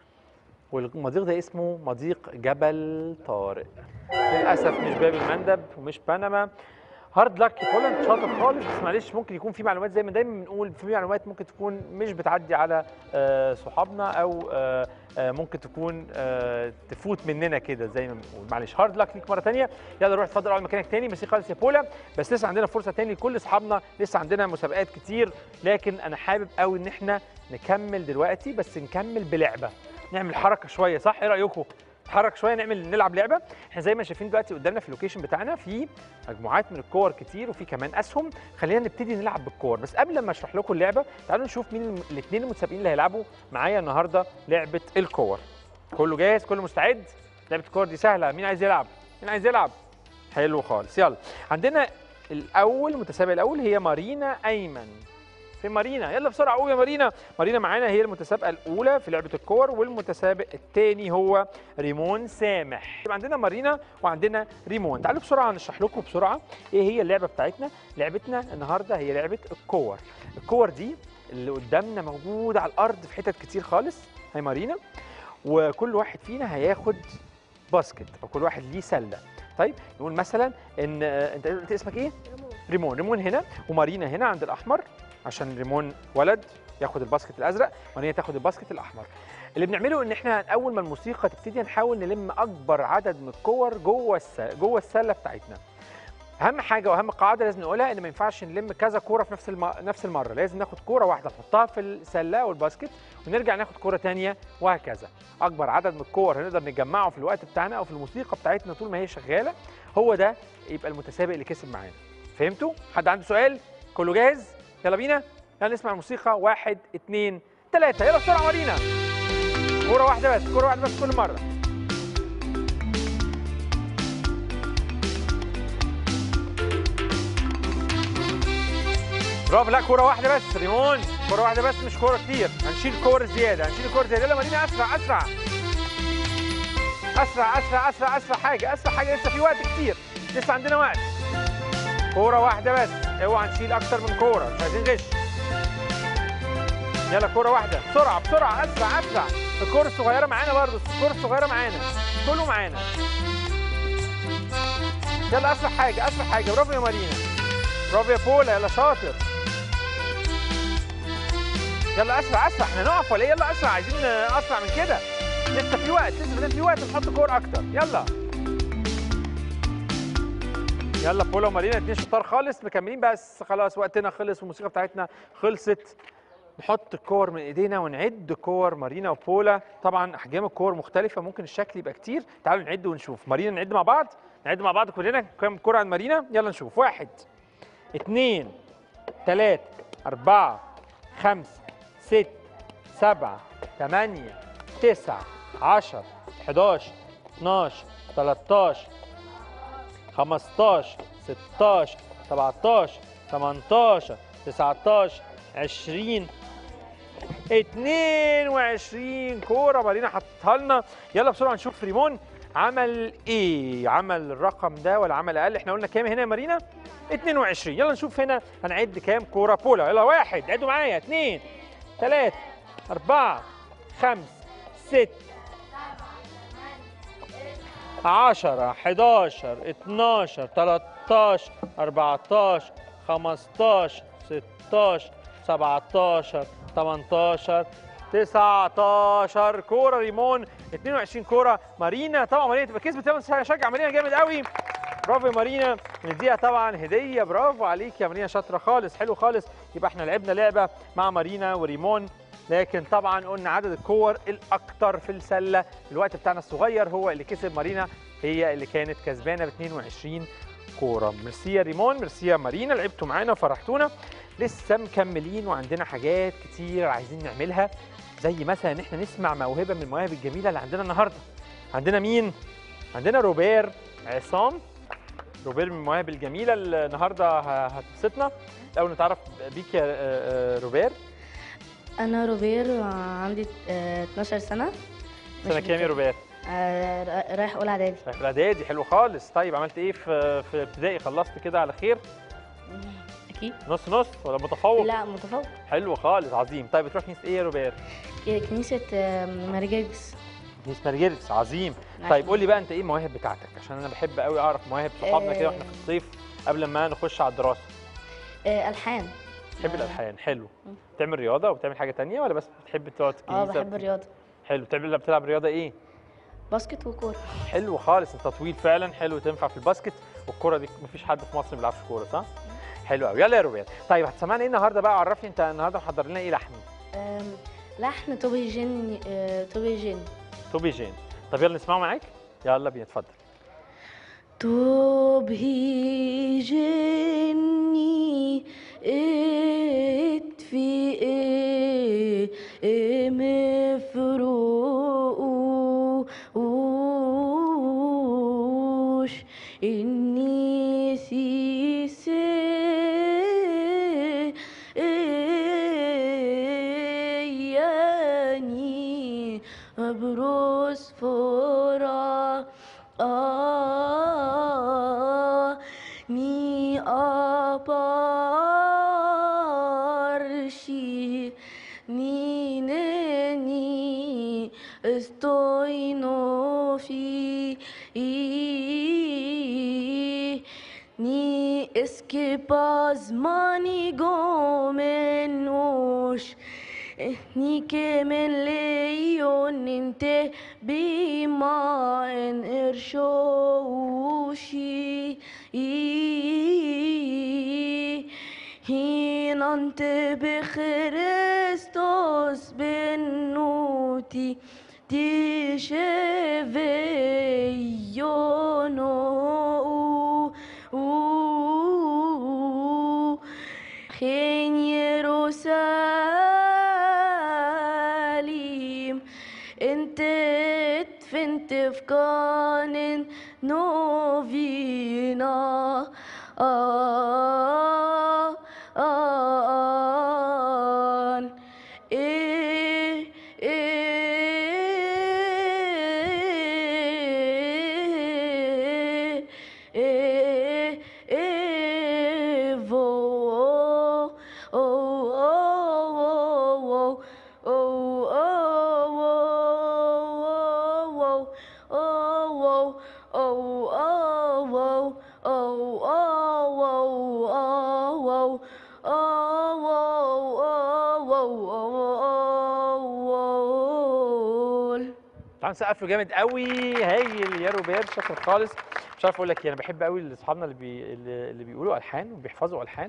والمضيق ده اسمه مضيق جبل طارق للاسف مش باب المندب ومش بنما هارد لك يا بولند شاطر خالص بس معلش ممكن يكون في معلومات زي ما دايما بنقول في معلومات ممكن تكون مش بتعدي على آه، صحابنا او آه، آه، ممكن تكون آه، تفوت مننا كده زي ما بنقول معلش هارد لك ليك مره ثانيه يلا روح اتفضل اقعد مكانك تاني ميرسي خالص يا بولا بس لسه عندنا فرصه تاني لكل اصحابنا لسه عندنا مسابقات كتير لكن انا حابب قوي ان احنا نكمل دلوقتي بس نكمل بلعبه نعمل حركه شويه صح ايه رايكم نتحرك شويه نعمل نلعب لعبه احنا زي ما شايفين دلوقتي قدامنا في اللوكيشن بتاعنا في مجموعات من الكور كتير وفي كمان اسهم خلينا نبتدي نلعب بالكور بس قبل ما اشرح لكم اللعبه تعالوا نشوف مين الاثنين المتسابقين اللي هيلعبوا معايا النهارده لعبه الكور كله جاهز كله مستعد لعبه الكور دي سهله مين عايز يلعب مين عايز يلعب حلو خالص يلا عندنا الاول المتسابق الاول هي مارينا ايمن في مارينا يلا بسرعه قوم يا مارينا مارينا معانا هي المتسابقه الاولى في لعبه الكور والمتسابق الثاني هو ريمون سامح يبقى عندنا مارينا وعندنا ريمون تعالوا بسرعه نشرح لكم بسرعه ايه هي اللعبه بتاعتنا لعبتنا النهارده هي لعبه الكور الكور دي اللي قدامنا موجوده على الارض في حتت كتير خالص هي مارينا وكل واحد فينا هياخد باسكت او كل واحد ليه سله طيب نقول مثلا ان آه، انت قلت اسمك ايه ريمون ريمون هنا ومارينا هنا عند الاحمر عشان ريمون ولد ياخد الباسكت الازرق مارينا تاخد الباسكت الاحمر اللي بنعمله ان احنا اول ما الموسيقى تبتدي نحاول نلم اكبر عدد من الكور جوه السله جوه السله بتاعتنا اهم حاجه واهم قاعده لازم نقولها ان ما ينفعش نلم كذا كوره في نفس الم... نفس المره لازم ناخد كوره واحده نحطها في السله او الباسكت ونرجع ناخد كوره تانية وهكذا اكبر عدد من الكور هنقدر نجمعه في الوقت بتاعنا او في الموسيقى بتاعتنا طول ما هي شغاله هو ده يبقى المتسابق اللي كسب معانا فهمتوا حد عنده سؤال كله جاهز يلا بينا يلا نسمع الموسيقى واحد اتنين تلاته يلا بسرعه ورينا كوره واحده بس كوره واحده بس كل مره برافو لا كوره واحده بس ريمون كوره واحده بس مش كوره كتير هنشيل كور زياده هنشيل كور زياده يلا مارينا اسرع اسرع اسرع اسرع اسرع اسرع حاجه اسرع حاجه لسه في وقت كتير لسه عندنا وقت كوره واحده بس اوعى نشيل اكتر من كوره مش عايزين غش يلا كوره واحده بسرعه بسرعه اسرع اسرع الكوره الصغيره معانا برضه الكوره الصغيره معانا كله معانا يلا اسرع حاجه اسرع حاجه برافو يا مارينا برافو يا بولا يلا شاطر يلا اسرع اسرع احنا نقف ولا ايه يلا اسرع عايزين اسرع من كده لسه في وقت لسه في وقت نحط كور اكتر يلا يلا بولا ومارينا اتنين شطار خالص مكملين بس خلاص وقتنا خلص والموسيقى بتاعتنا خلصت نحط الكور من ايدينا ونعد كور مارينا وبولا طبعا احجام الكور مختلفه ممكن الشكل يبقى كتير تعالوا نعد ونشوف مارينا نعد مع بعض نعد مع بعض كلنا كام كوره عن مارينا يلا نشوف واحد اتنين تلاتة أربعة خمسة ست سبعة تمانية تسعة عشر حداشر اتناشر تلاتاشر خمستاشر ستاشر سبعتاشر تمنتاشر تسعتاشر عشرين 22 كوره مارينا حطتها لنا يلا بسرعه نشوف ريمون عمل ايه عمل الرقم ده ولا عمل اقل احنا قلنا كام هنا يا مارينا 22 يلا نشوف هنا هنعد كام كوره بولا يلا واحد عدوا معايا اثنين ثلاثة أربعة خمسة ست عشرة حداشر اتناشر تلاتاشر أربعتاشر خمستاشر ستاشر سبعتاشر تمنتاشر تسعتاشر كورة ريمون 22 كورة مارينا طبعا مارينا تبقى كسبت يلا شجع مارينا جامد قوي برافو يا مارينا نديها طبعا هدية برافو عليك يا مارينا شاطرة خالص حلو خالص يبقى احنا لعبنا لعبة مع مارينا وريمون لكن طبعا قلنا عدد الكور الاكتر في السله الوقت بتاعنا الصغير هو اللي كسب مارينا هي اللي كانت كسبانه ب 22 كوره ميرسي يا ريمون ميرسي يا مارينا لعبتوا معانا وفرحتونا لسه مكملين وعندنا حاجات كتير عايزين نعملها زي مثلا ان احنا نسمع موهبه من المواهب الجميله اللي عندنا النهارده عندنا مين عندنا روبير عصام روبير من المواهب الجميله اللي النهارده ه- هتبسطنا الاول نتعرف بيك يا آه، آه، روبير أنا روبير عندي آه، 12 سنة سنه كام يا روبير آه، را- رايح أولى إعدادي في الاعدادي حلو خالص طيب عملت ايه في في ابتدائي خلصت كده على خير أكيد نص نص ولا متفوق لا متفوق حلو خالص عظيم طيب بتروح كنيسه ايه يا روبير كنيسة آه، ماري جيرجس كنيسه مارجريتس عظيم طيب قول لي بقى انت ايه المواهب بتاعتك عشان انا بحب قوي اعرف مواهب صحابنا كده واحنا في الصيف قبل ما نخش على الدراسه آه، ألحان بتحب الالحان حلو بتعمل رياضه وبتعمل حاجه تانية ولا بس بتحب تقعد في اه الكنيسه بحب الرياضة حلو بتعمل بتلعب رياضه ايه باسكت وكورة حلو خالص انت طويل فعلا حلو تنفع في الباسكت والكوره دي مفيش حد في مصر ما بيلعبش كوره صح حلو قوي يلا يا روبير طيب هتسمعنا ايه النهارده بقى عرفني انت النهارده محضر لنا ايه لحن آم، لحن توبي جين آه، توبي جين توبي جين طب يلا نسمعه معاك يلا بينا اتفضل تبهجني اتفي مفروش إني سيسي يعني أبرز فرا آه ni aparshi ni neni estoy no fi ni escapas mani gomenush ni que من ليون انت بما ان ارشوشي هين انت بخريستوس بنوتي تشفيونو خين يروساليم انت ادفنت في كان نوفينا آه آه إيه إيه إيه إيه فو أو أو أو أو أو أو أو تعالوا نسقف له جامد قوي هايل يا روبير شاطر خالص مش عارف اقول لك ايه انا بحب قوي اصحابنا اللي بي... اللي اللي بيقولوا الحان وبيحفظوا الحان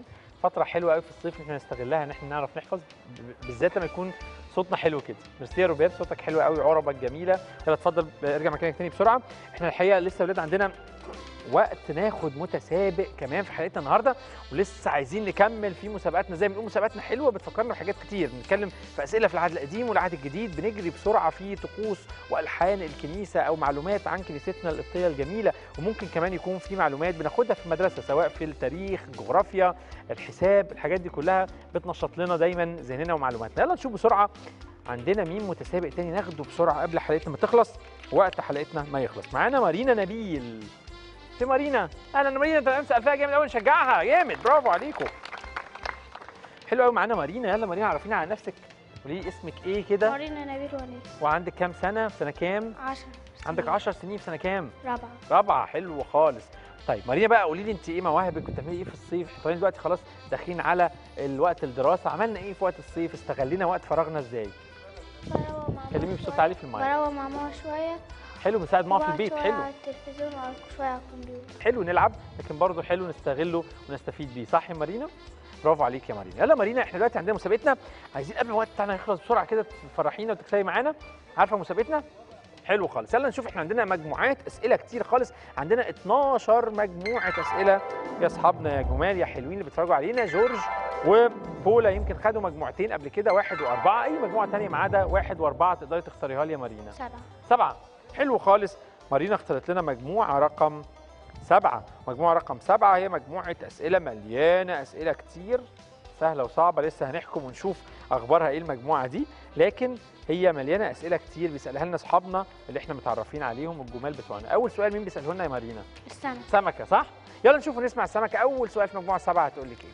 فتره حلوه قوي في الصيف ان احنا نستغلها ان احنا نعرف نحفظ ب- بالذات لما يكون صوتنا حلو كده ميرسي يا روبير صوتك حلو قوي عربك جميله يلا اتفضل ارجع مكانك تاني بسرعه احنا الحقيقه لسه يا ولاد عندنا وقت ناخد متسابق كمان في حلقتنا النهارده ولسه عايزين نكمل في مسابقاتنا زي ما بنقول مسابقاتنا حلوه بتفكرنا بحاجات كتير بنتكلم في اسئله في العهد القديم والعهد الجديد بنجري بسرعه في طقوس والحان الكنيسه او معلومات عن كنيستنا القبطيه الجميله وممكن كمان يكون في معلومات بناخدها في المدرسه سواء في التاريخ الجغرافيا الحساب الحاجات دي كلها بتنشط لنا دايما ذهننا ومعلوماتنا يلا نشوف بسرعه عندنا مين متسابق تاني ناخده بسرعه قبل حلقتنا ما تخلص وقت حلقتنا ما يخلص معانا مارينا نبيل في مارينا اهلا مارينا انت امس فيها جامد قوي نشجعها جامد برافو عليكم حلو قوي معانا مارينا يلا مارينا عرفينا عن نفسك قولي لي اسمك ايه كده مارينا نبيل وليد وعندك كام سنه في سنه كام 10 عندك 10 سنين في سنه كام رابعة رابعه حلو خالص طيب مارينا بقى قولي لي انت ايه مواهبك بتعملي ايه في الصيف احنا طالعين دلوقتي خلاص داخلين على الوقت الدراسه عملنا ايه في وقت الصيف استغلينا وقت فراغنا ازاي بروق مع كلمي ماما بصوت شوية. عالي في المايك بروق مع ماما شوية حلو بنساعد ماما في وبقعد البيت شوية حلو على التلفزيون وعلى شوية على الكمبيوتر حلو نلعب لكن برضه حلو نستغله ونستفيد بيه صح يا مارينا برافو عليك يا مارينا يلا مارينا احنا دلوقتي عندنا مسابقتنا عايزين قبل ما الوقت بتاعنا يخلص بسرعه كده تفرحينا وتكسبي معانا عارفه مسابقتنا حلو خالص يلا نشوف احنا عندنا مجموعات اسئله كتير خالص عندنا 12 مجموعه اسئله يا اصحابنا يا جمال يا حلوين اللي بيتفرجوا علينا جورج وبولا يمكن خدوا مجموعتين قبل كده واحد واربعه اي مجموعه ثانيه ما عدا واحد واربعه تقدري تختاريها لي يا مارينا سبعة سبعة حلو خالص مارينا اختارت لنا مجموعة رقم سبعة مجموعة رقم سبعة هي مجموعة أسئلة مليانة أسئلة كتير سهلة وصعبة لسه هنحكم ونشوف أخبارها إيه المجموعة دي لكن هي مليانة أسئلة كتير بيسألها لنا أصحابنا اللي إحنا متعرفين عليهم الجمال بتوعنا أول سؤال مين بيسأله لنا يا مارينا؟ السنة سمكة صح؟ يلا نشوف ونسمع السمكة أول سؤال في مجموعة سبعة هتقول لك إيه؟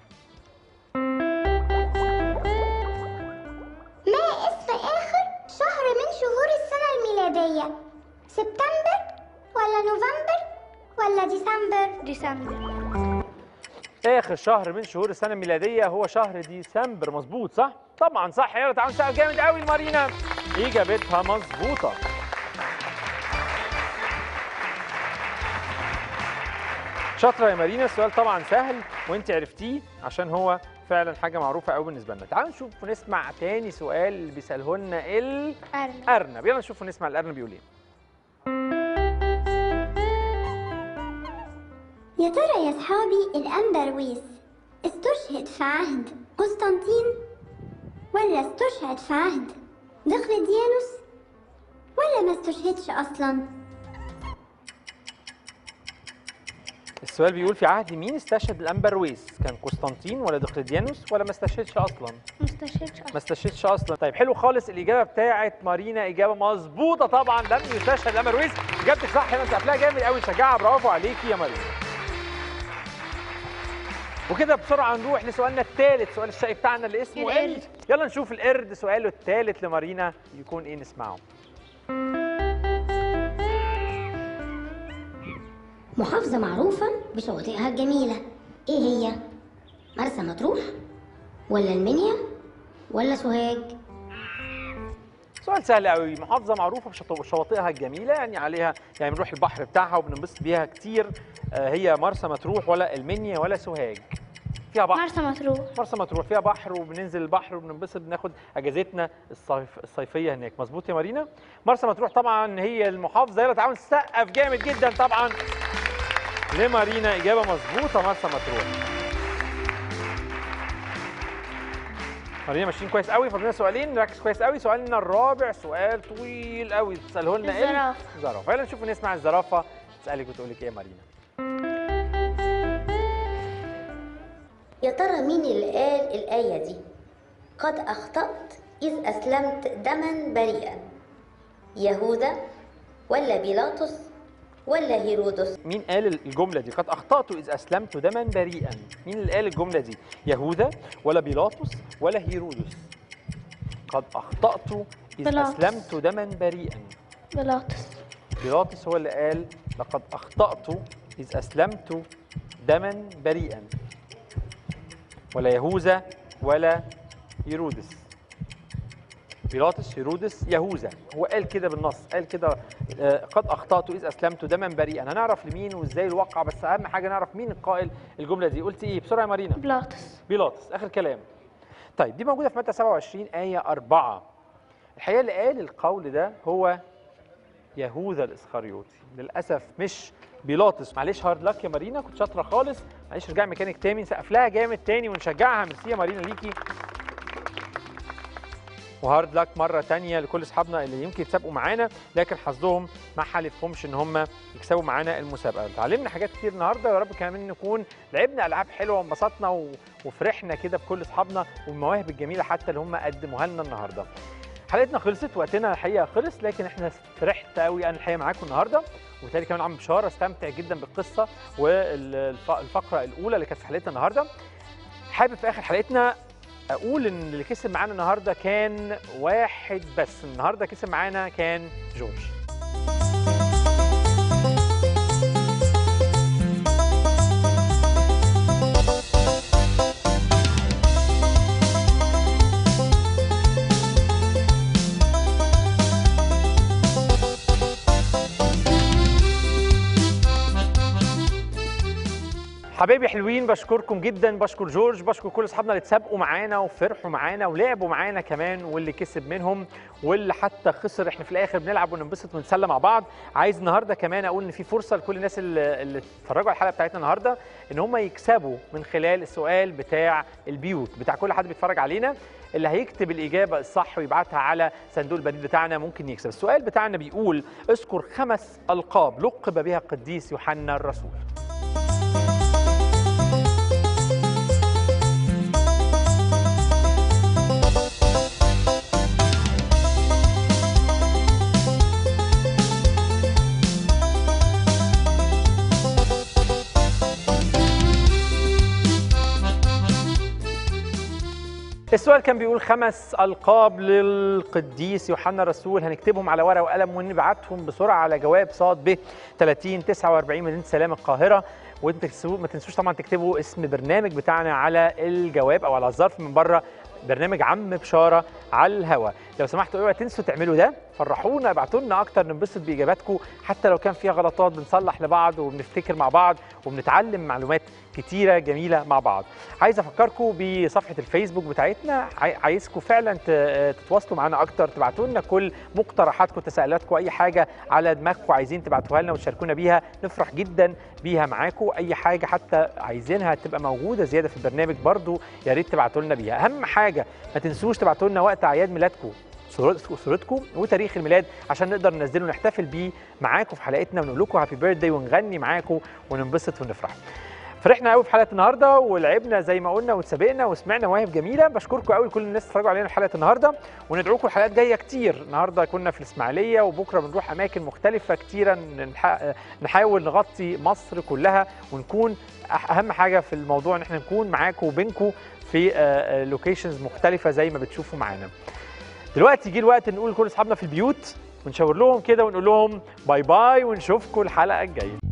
ما اسم آخر شهر من شهور السنة الميلادية؟ سبتمبر ولا نوفمبر ولا ديسمبر؟ ديسمبر آخر شهر من شهور السنة الميلادية هو شهر ديسمبر مظبوط صح؟ طبعا صح يلا تعالوا نسقف جامد قوي لمارينا إجابتها مظبوطة شاطرة يا مارينا السؤال طبعا سهل وانت عرفتيه عشان هو فعلا حاجة معروفة قوي بالنسبة لنا تعالوا نشوف ونسمع تاني سؤال اللي بيسأله لنا أرنب الأرنب يلا نشوف ونسمع الأرنب بيقول ايه يا ترى يا صحابي الأمبرويس استشهد في عهد قسطنطين ولا استشهد في عهد دقلديانوس ولا ما استشهدش أصلا السؤال بيقول في عهد مين استشهد الأمبرويس كان قسطنطين ولا دقلديانوس ولا ما استشهدش أصلا مستشهدش ما استشهدش اصلا طيب حلو خالص الاجابه بتاعت مارينا اجابه مظبوطه طبعا لم يستشهد الامرويس اجابتك صح هنا انت قافلاها جامد قوي نشجعها برافو عليكي يا مارينا وكده بسرعه نروح لسؤالنا الثالث سؤال الشقي بتاعنا اللي اسمه القرد. قرد يلا نشوف القرد سؤاله الثالث لمارينا يكون ايه نسمعه محافظة معروفة بشواطئها الجميلة ايه هي؟ مرسى مطروح ولا المنيا ولا سوهاج سؤال سهل قوي محافظه معروفه بشط- بشواطئها الجميله يعني عليها يعني بنروح البحر بتاعها وبننبسط بيها كتير آه، هي مرسى مطروح ولا المنيا ولا سوهاج فيها بحر مرسى مطروح مرسى مطروح فيها بحر وبننزل البحر وبننبسط بناخد اجازتنا الصيف الصيفيه هناك مظبوط يا مارينا مرسى مطروح طبعا هي المحافظه يلا تعالوا نسقف جامد جدا طبعا لمارينا اجابه مظبوطه مرسى مطروح مارينا ماشيين كويس قوي فاضلنا سؤالين نركز كويس قوي سؤالنا الرابع سؤال طويل قوي تساله لنا ايه الزرافة. الزرافه يلا نشوف ونسمع الزرافه تسالك وتقول لك ايه يا مارينا يا ترى مين اللي قال الآية دي قد أخطأت إذ أسلمت دما بريئا يهوذا ولا بيلاطس ولا هيرودس مين قال الجملة دي؟ قد أخطأت إذ أسلمت دما بريئا. مين اللي قال الجملة دي؟ يهوذا ولا بيلاطس ولا هيرودس؟ قد أخطأت إذ بيلاطس. أسلمت دما بريئا. بيلاطس بيلاطس هو اللي قال لقد أخطأت إذ أسلمت دما بريئا. ولا يهوذا ولا هيرودس. بيلاطس هيرودس يهوذا هو قال كده بالنص قال كده آه، قد اخطات اذ اسلمت دما بريئا هنعرف لمين وازاي الواقع بس اهم حاجه نعرف مين القائل الجمله دي قلت ايه بسرعه يا مارينا بلاطس بيلاطس اخر كلام طيب دي موجوده في متى 27 ايه 4 الحقيقه اللي قال القول ده هو يهوذا الاسخريوطي للاسف مش بيلاطس معلش هارد لك يا مارينا كنت شاطره خالص معلش ارجعي مكانك تاني نسقف لها جامد تاني ونشجعها ميرسي يا مارينا ليكي وهارد لك مره تانية لكل اصحابنا اللي يمكن يتسابقوا معانا لكن حظهم ما حالفهمش ان هم يكسبوا معانا المسابقه اتعلمنا حاجات كتير النهارده ويا رب كمان نكون لعبنا العاب حلوه وانبسطنا و... وفرحنا كده بكل اصحابنا والمواهب الجميله حتى اللي هم قدموها لنا النهارده حلقتنا خلصت وقتنا الحقيقه خلص لكن احنا فرحت قوي انا الحقيقه معاكم النهارده وبالتالي كمان عم بشاره استمتع جدا بالقصه والفقره الاولى اللي كانت في حلقتنا النهارده حابب في اخر حلقتنا اقول ان اللي كسب معانا النهارده كان واحد بس النهارده كسب معانا كان جورج حبايبي حلوين بشكركم جدا بشكر جورج بشكر كل اصحابنا اللي اتسابقوا معانا وفرحوا معانا ولعبوا معانا كمان واللي كسب منهم واللي حتى خسر احنا في الاخر بنلعب وننبسط ونتسلى مع بعض عايز النهارده كمان اقول ان في فرصه لكل الناس اللي, اللي اتفرجوا على الحلقه بتاعتنا النهارده ان هم يكسبوا من خلال السؤال بتاع البيوت بتاع كل حد بيتفرج علينا اللي هيكتب الاجابه الصح ويبعتها على صندوق البريد بتاعنا ممكن يكسب السؤال بتاعنا بيقول اذكر خمس القاب لقب بها القديس يوحنا الرسول السؤال كان بيقول خمس ألقاب للقديس يوحنا الرسول هنكتبهم على ورقة وقلم ونبعتهم بسرعة على جواب صاد ب 30 49 مدينة سلام القاهرة وانت تكتبوا- ما تنسوش طبعا تكتبوا اسم برنامج بتاعنا على الجواب او على الظرف من بره برنامج عم بشاره على الهوا لو سمحتوا اوعوا تنسوا تعملوا ده فرحونا ابعتوا لنا اكتر ننبسط باجاباتكم حتى لو كان فيها غلطات بنصلح لبعض وبنفتكر مع بعض وبنتعلم معلومات كتيره جميله مع بعض عايز افكركم بصفحه الفيسبوك بتاعتنا عاي- عايزكم فعلا ت- تتواصلوا معانا اكتر تبعتوا لنا كل مقترحاتكم تساؤلاتكم اي حاجه على دماغكم عايزين تبعتوها لنا وتشاركونا بيها نفرح جدا بيها معاكم اي حاجه حتى عايزينها تبقى موجوده زياده في البرنامج برضو يا ريت تبعتوا لنا بيها اهم حاجه ما تنسوش تبعتوا لنا وقت اعياد ميلادكم صورت- صورتكم وتاريخ الميلاد عشان نقدر ننزله ونحتفل بيه معاكم في حلقتنا ونقول لكم هابي بيرثداي ونغني معاكم وننبسط ونفرح فرحنا قوي في حلقه النهارده ولعبنا زي ما قلنا واتسابقنا وسمعنا مواهب جميله بشكركم قوي كل الناس اللي اتفرجوا علينا في حلقه النهارده وندعوكم الحلقات جايه كتير النهارده كنا في الاسماعيليه وبكره بنروح اماكن مختلفه كتيره نلحق- نحاول نغطي مصر كلها ونكون أح- اهم حاجه في الموضوع ان احنا نكون معاكم وبينكم في لوكيشنز مختلفه زي ما بتشوفوا معانا دلوقتي جه الوقت نقول لكل اصحابنا في البيوت ونشاور لهم كده ونقول لهم باي باي ونشوفكم الحلقه الجايه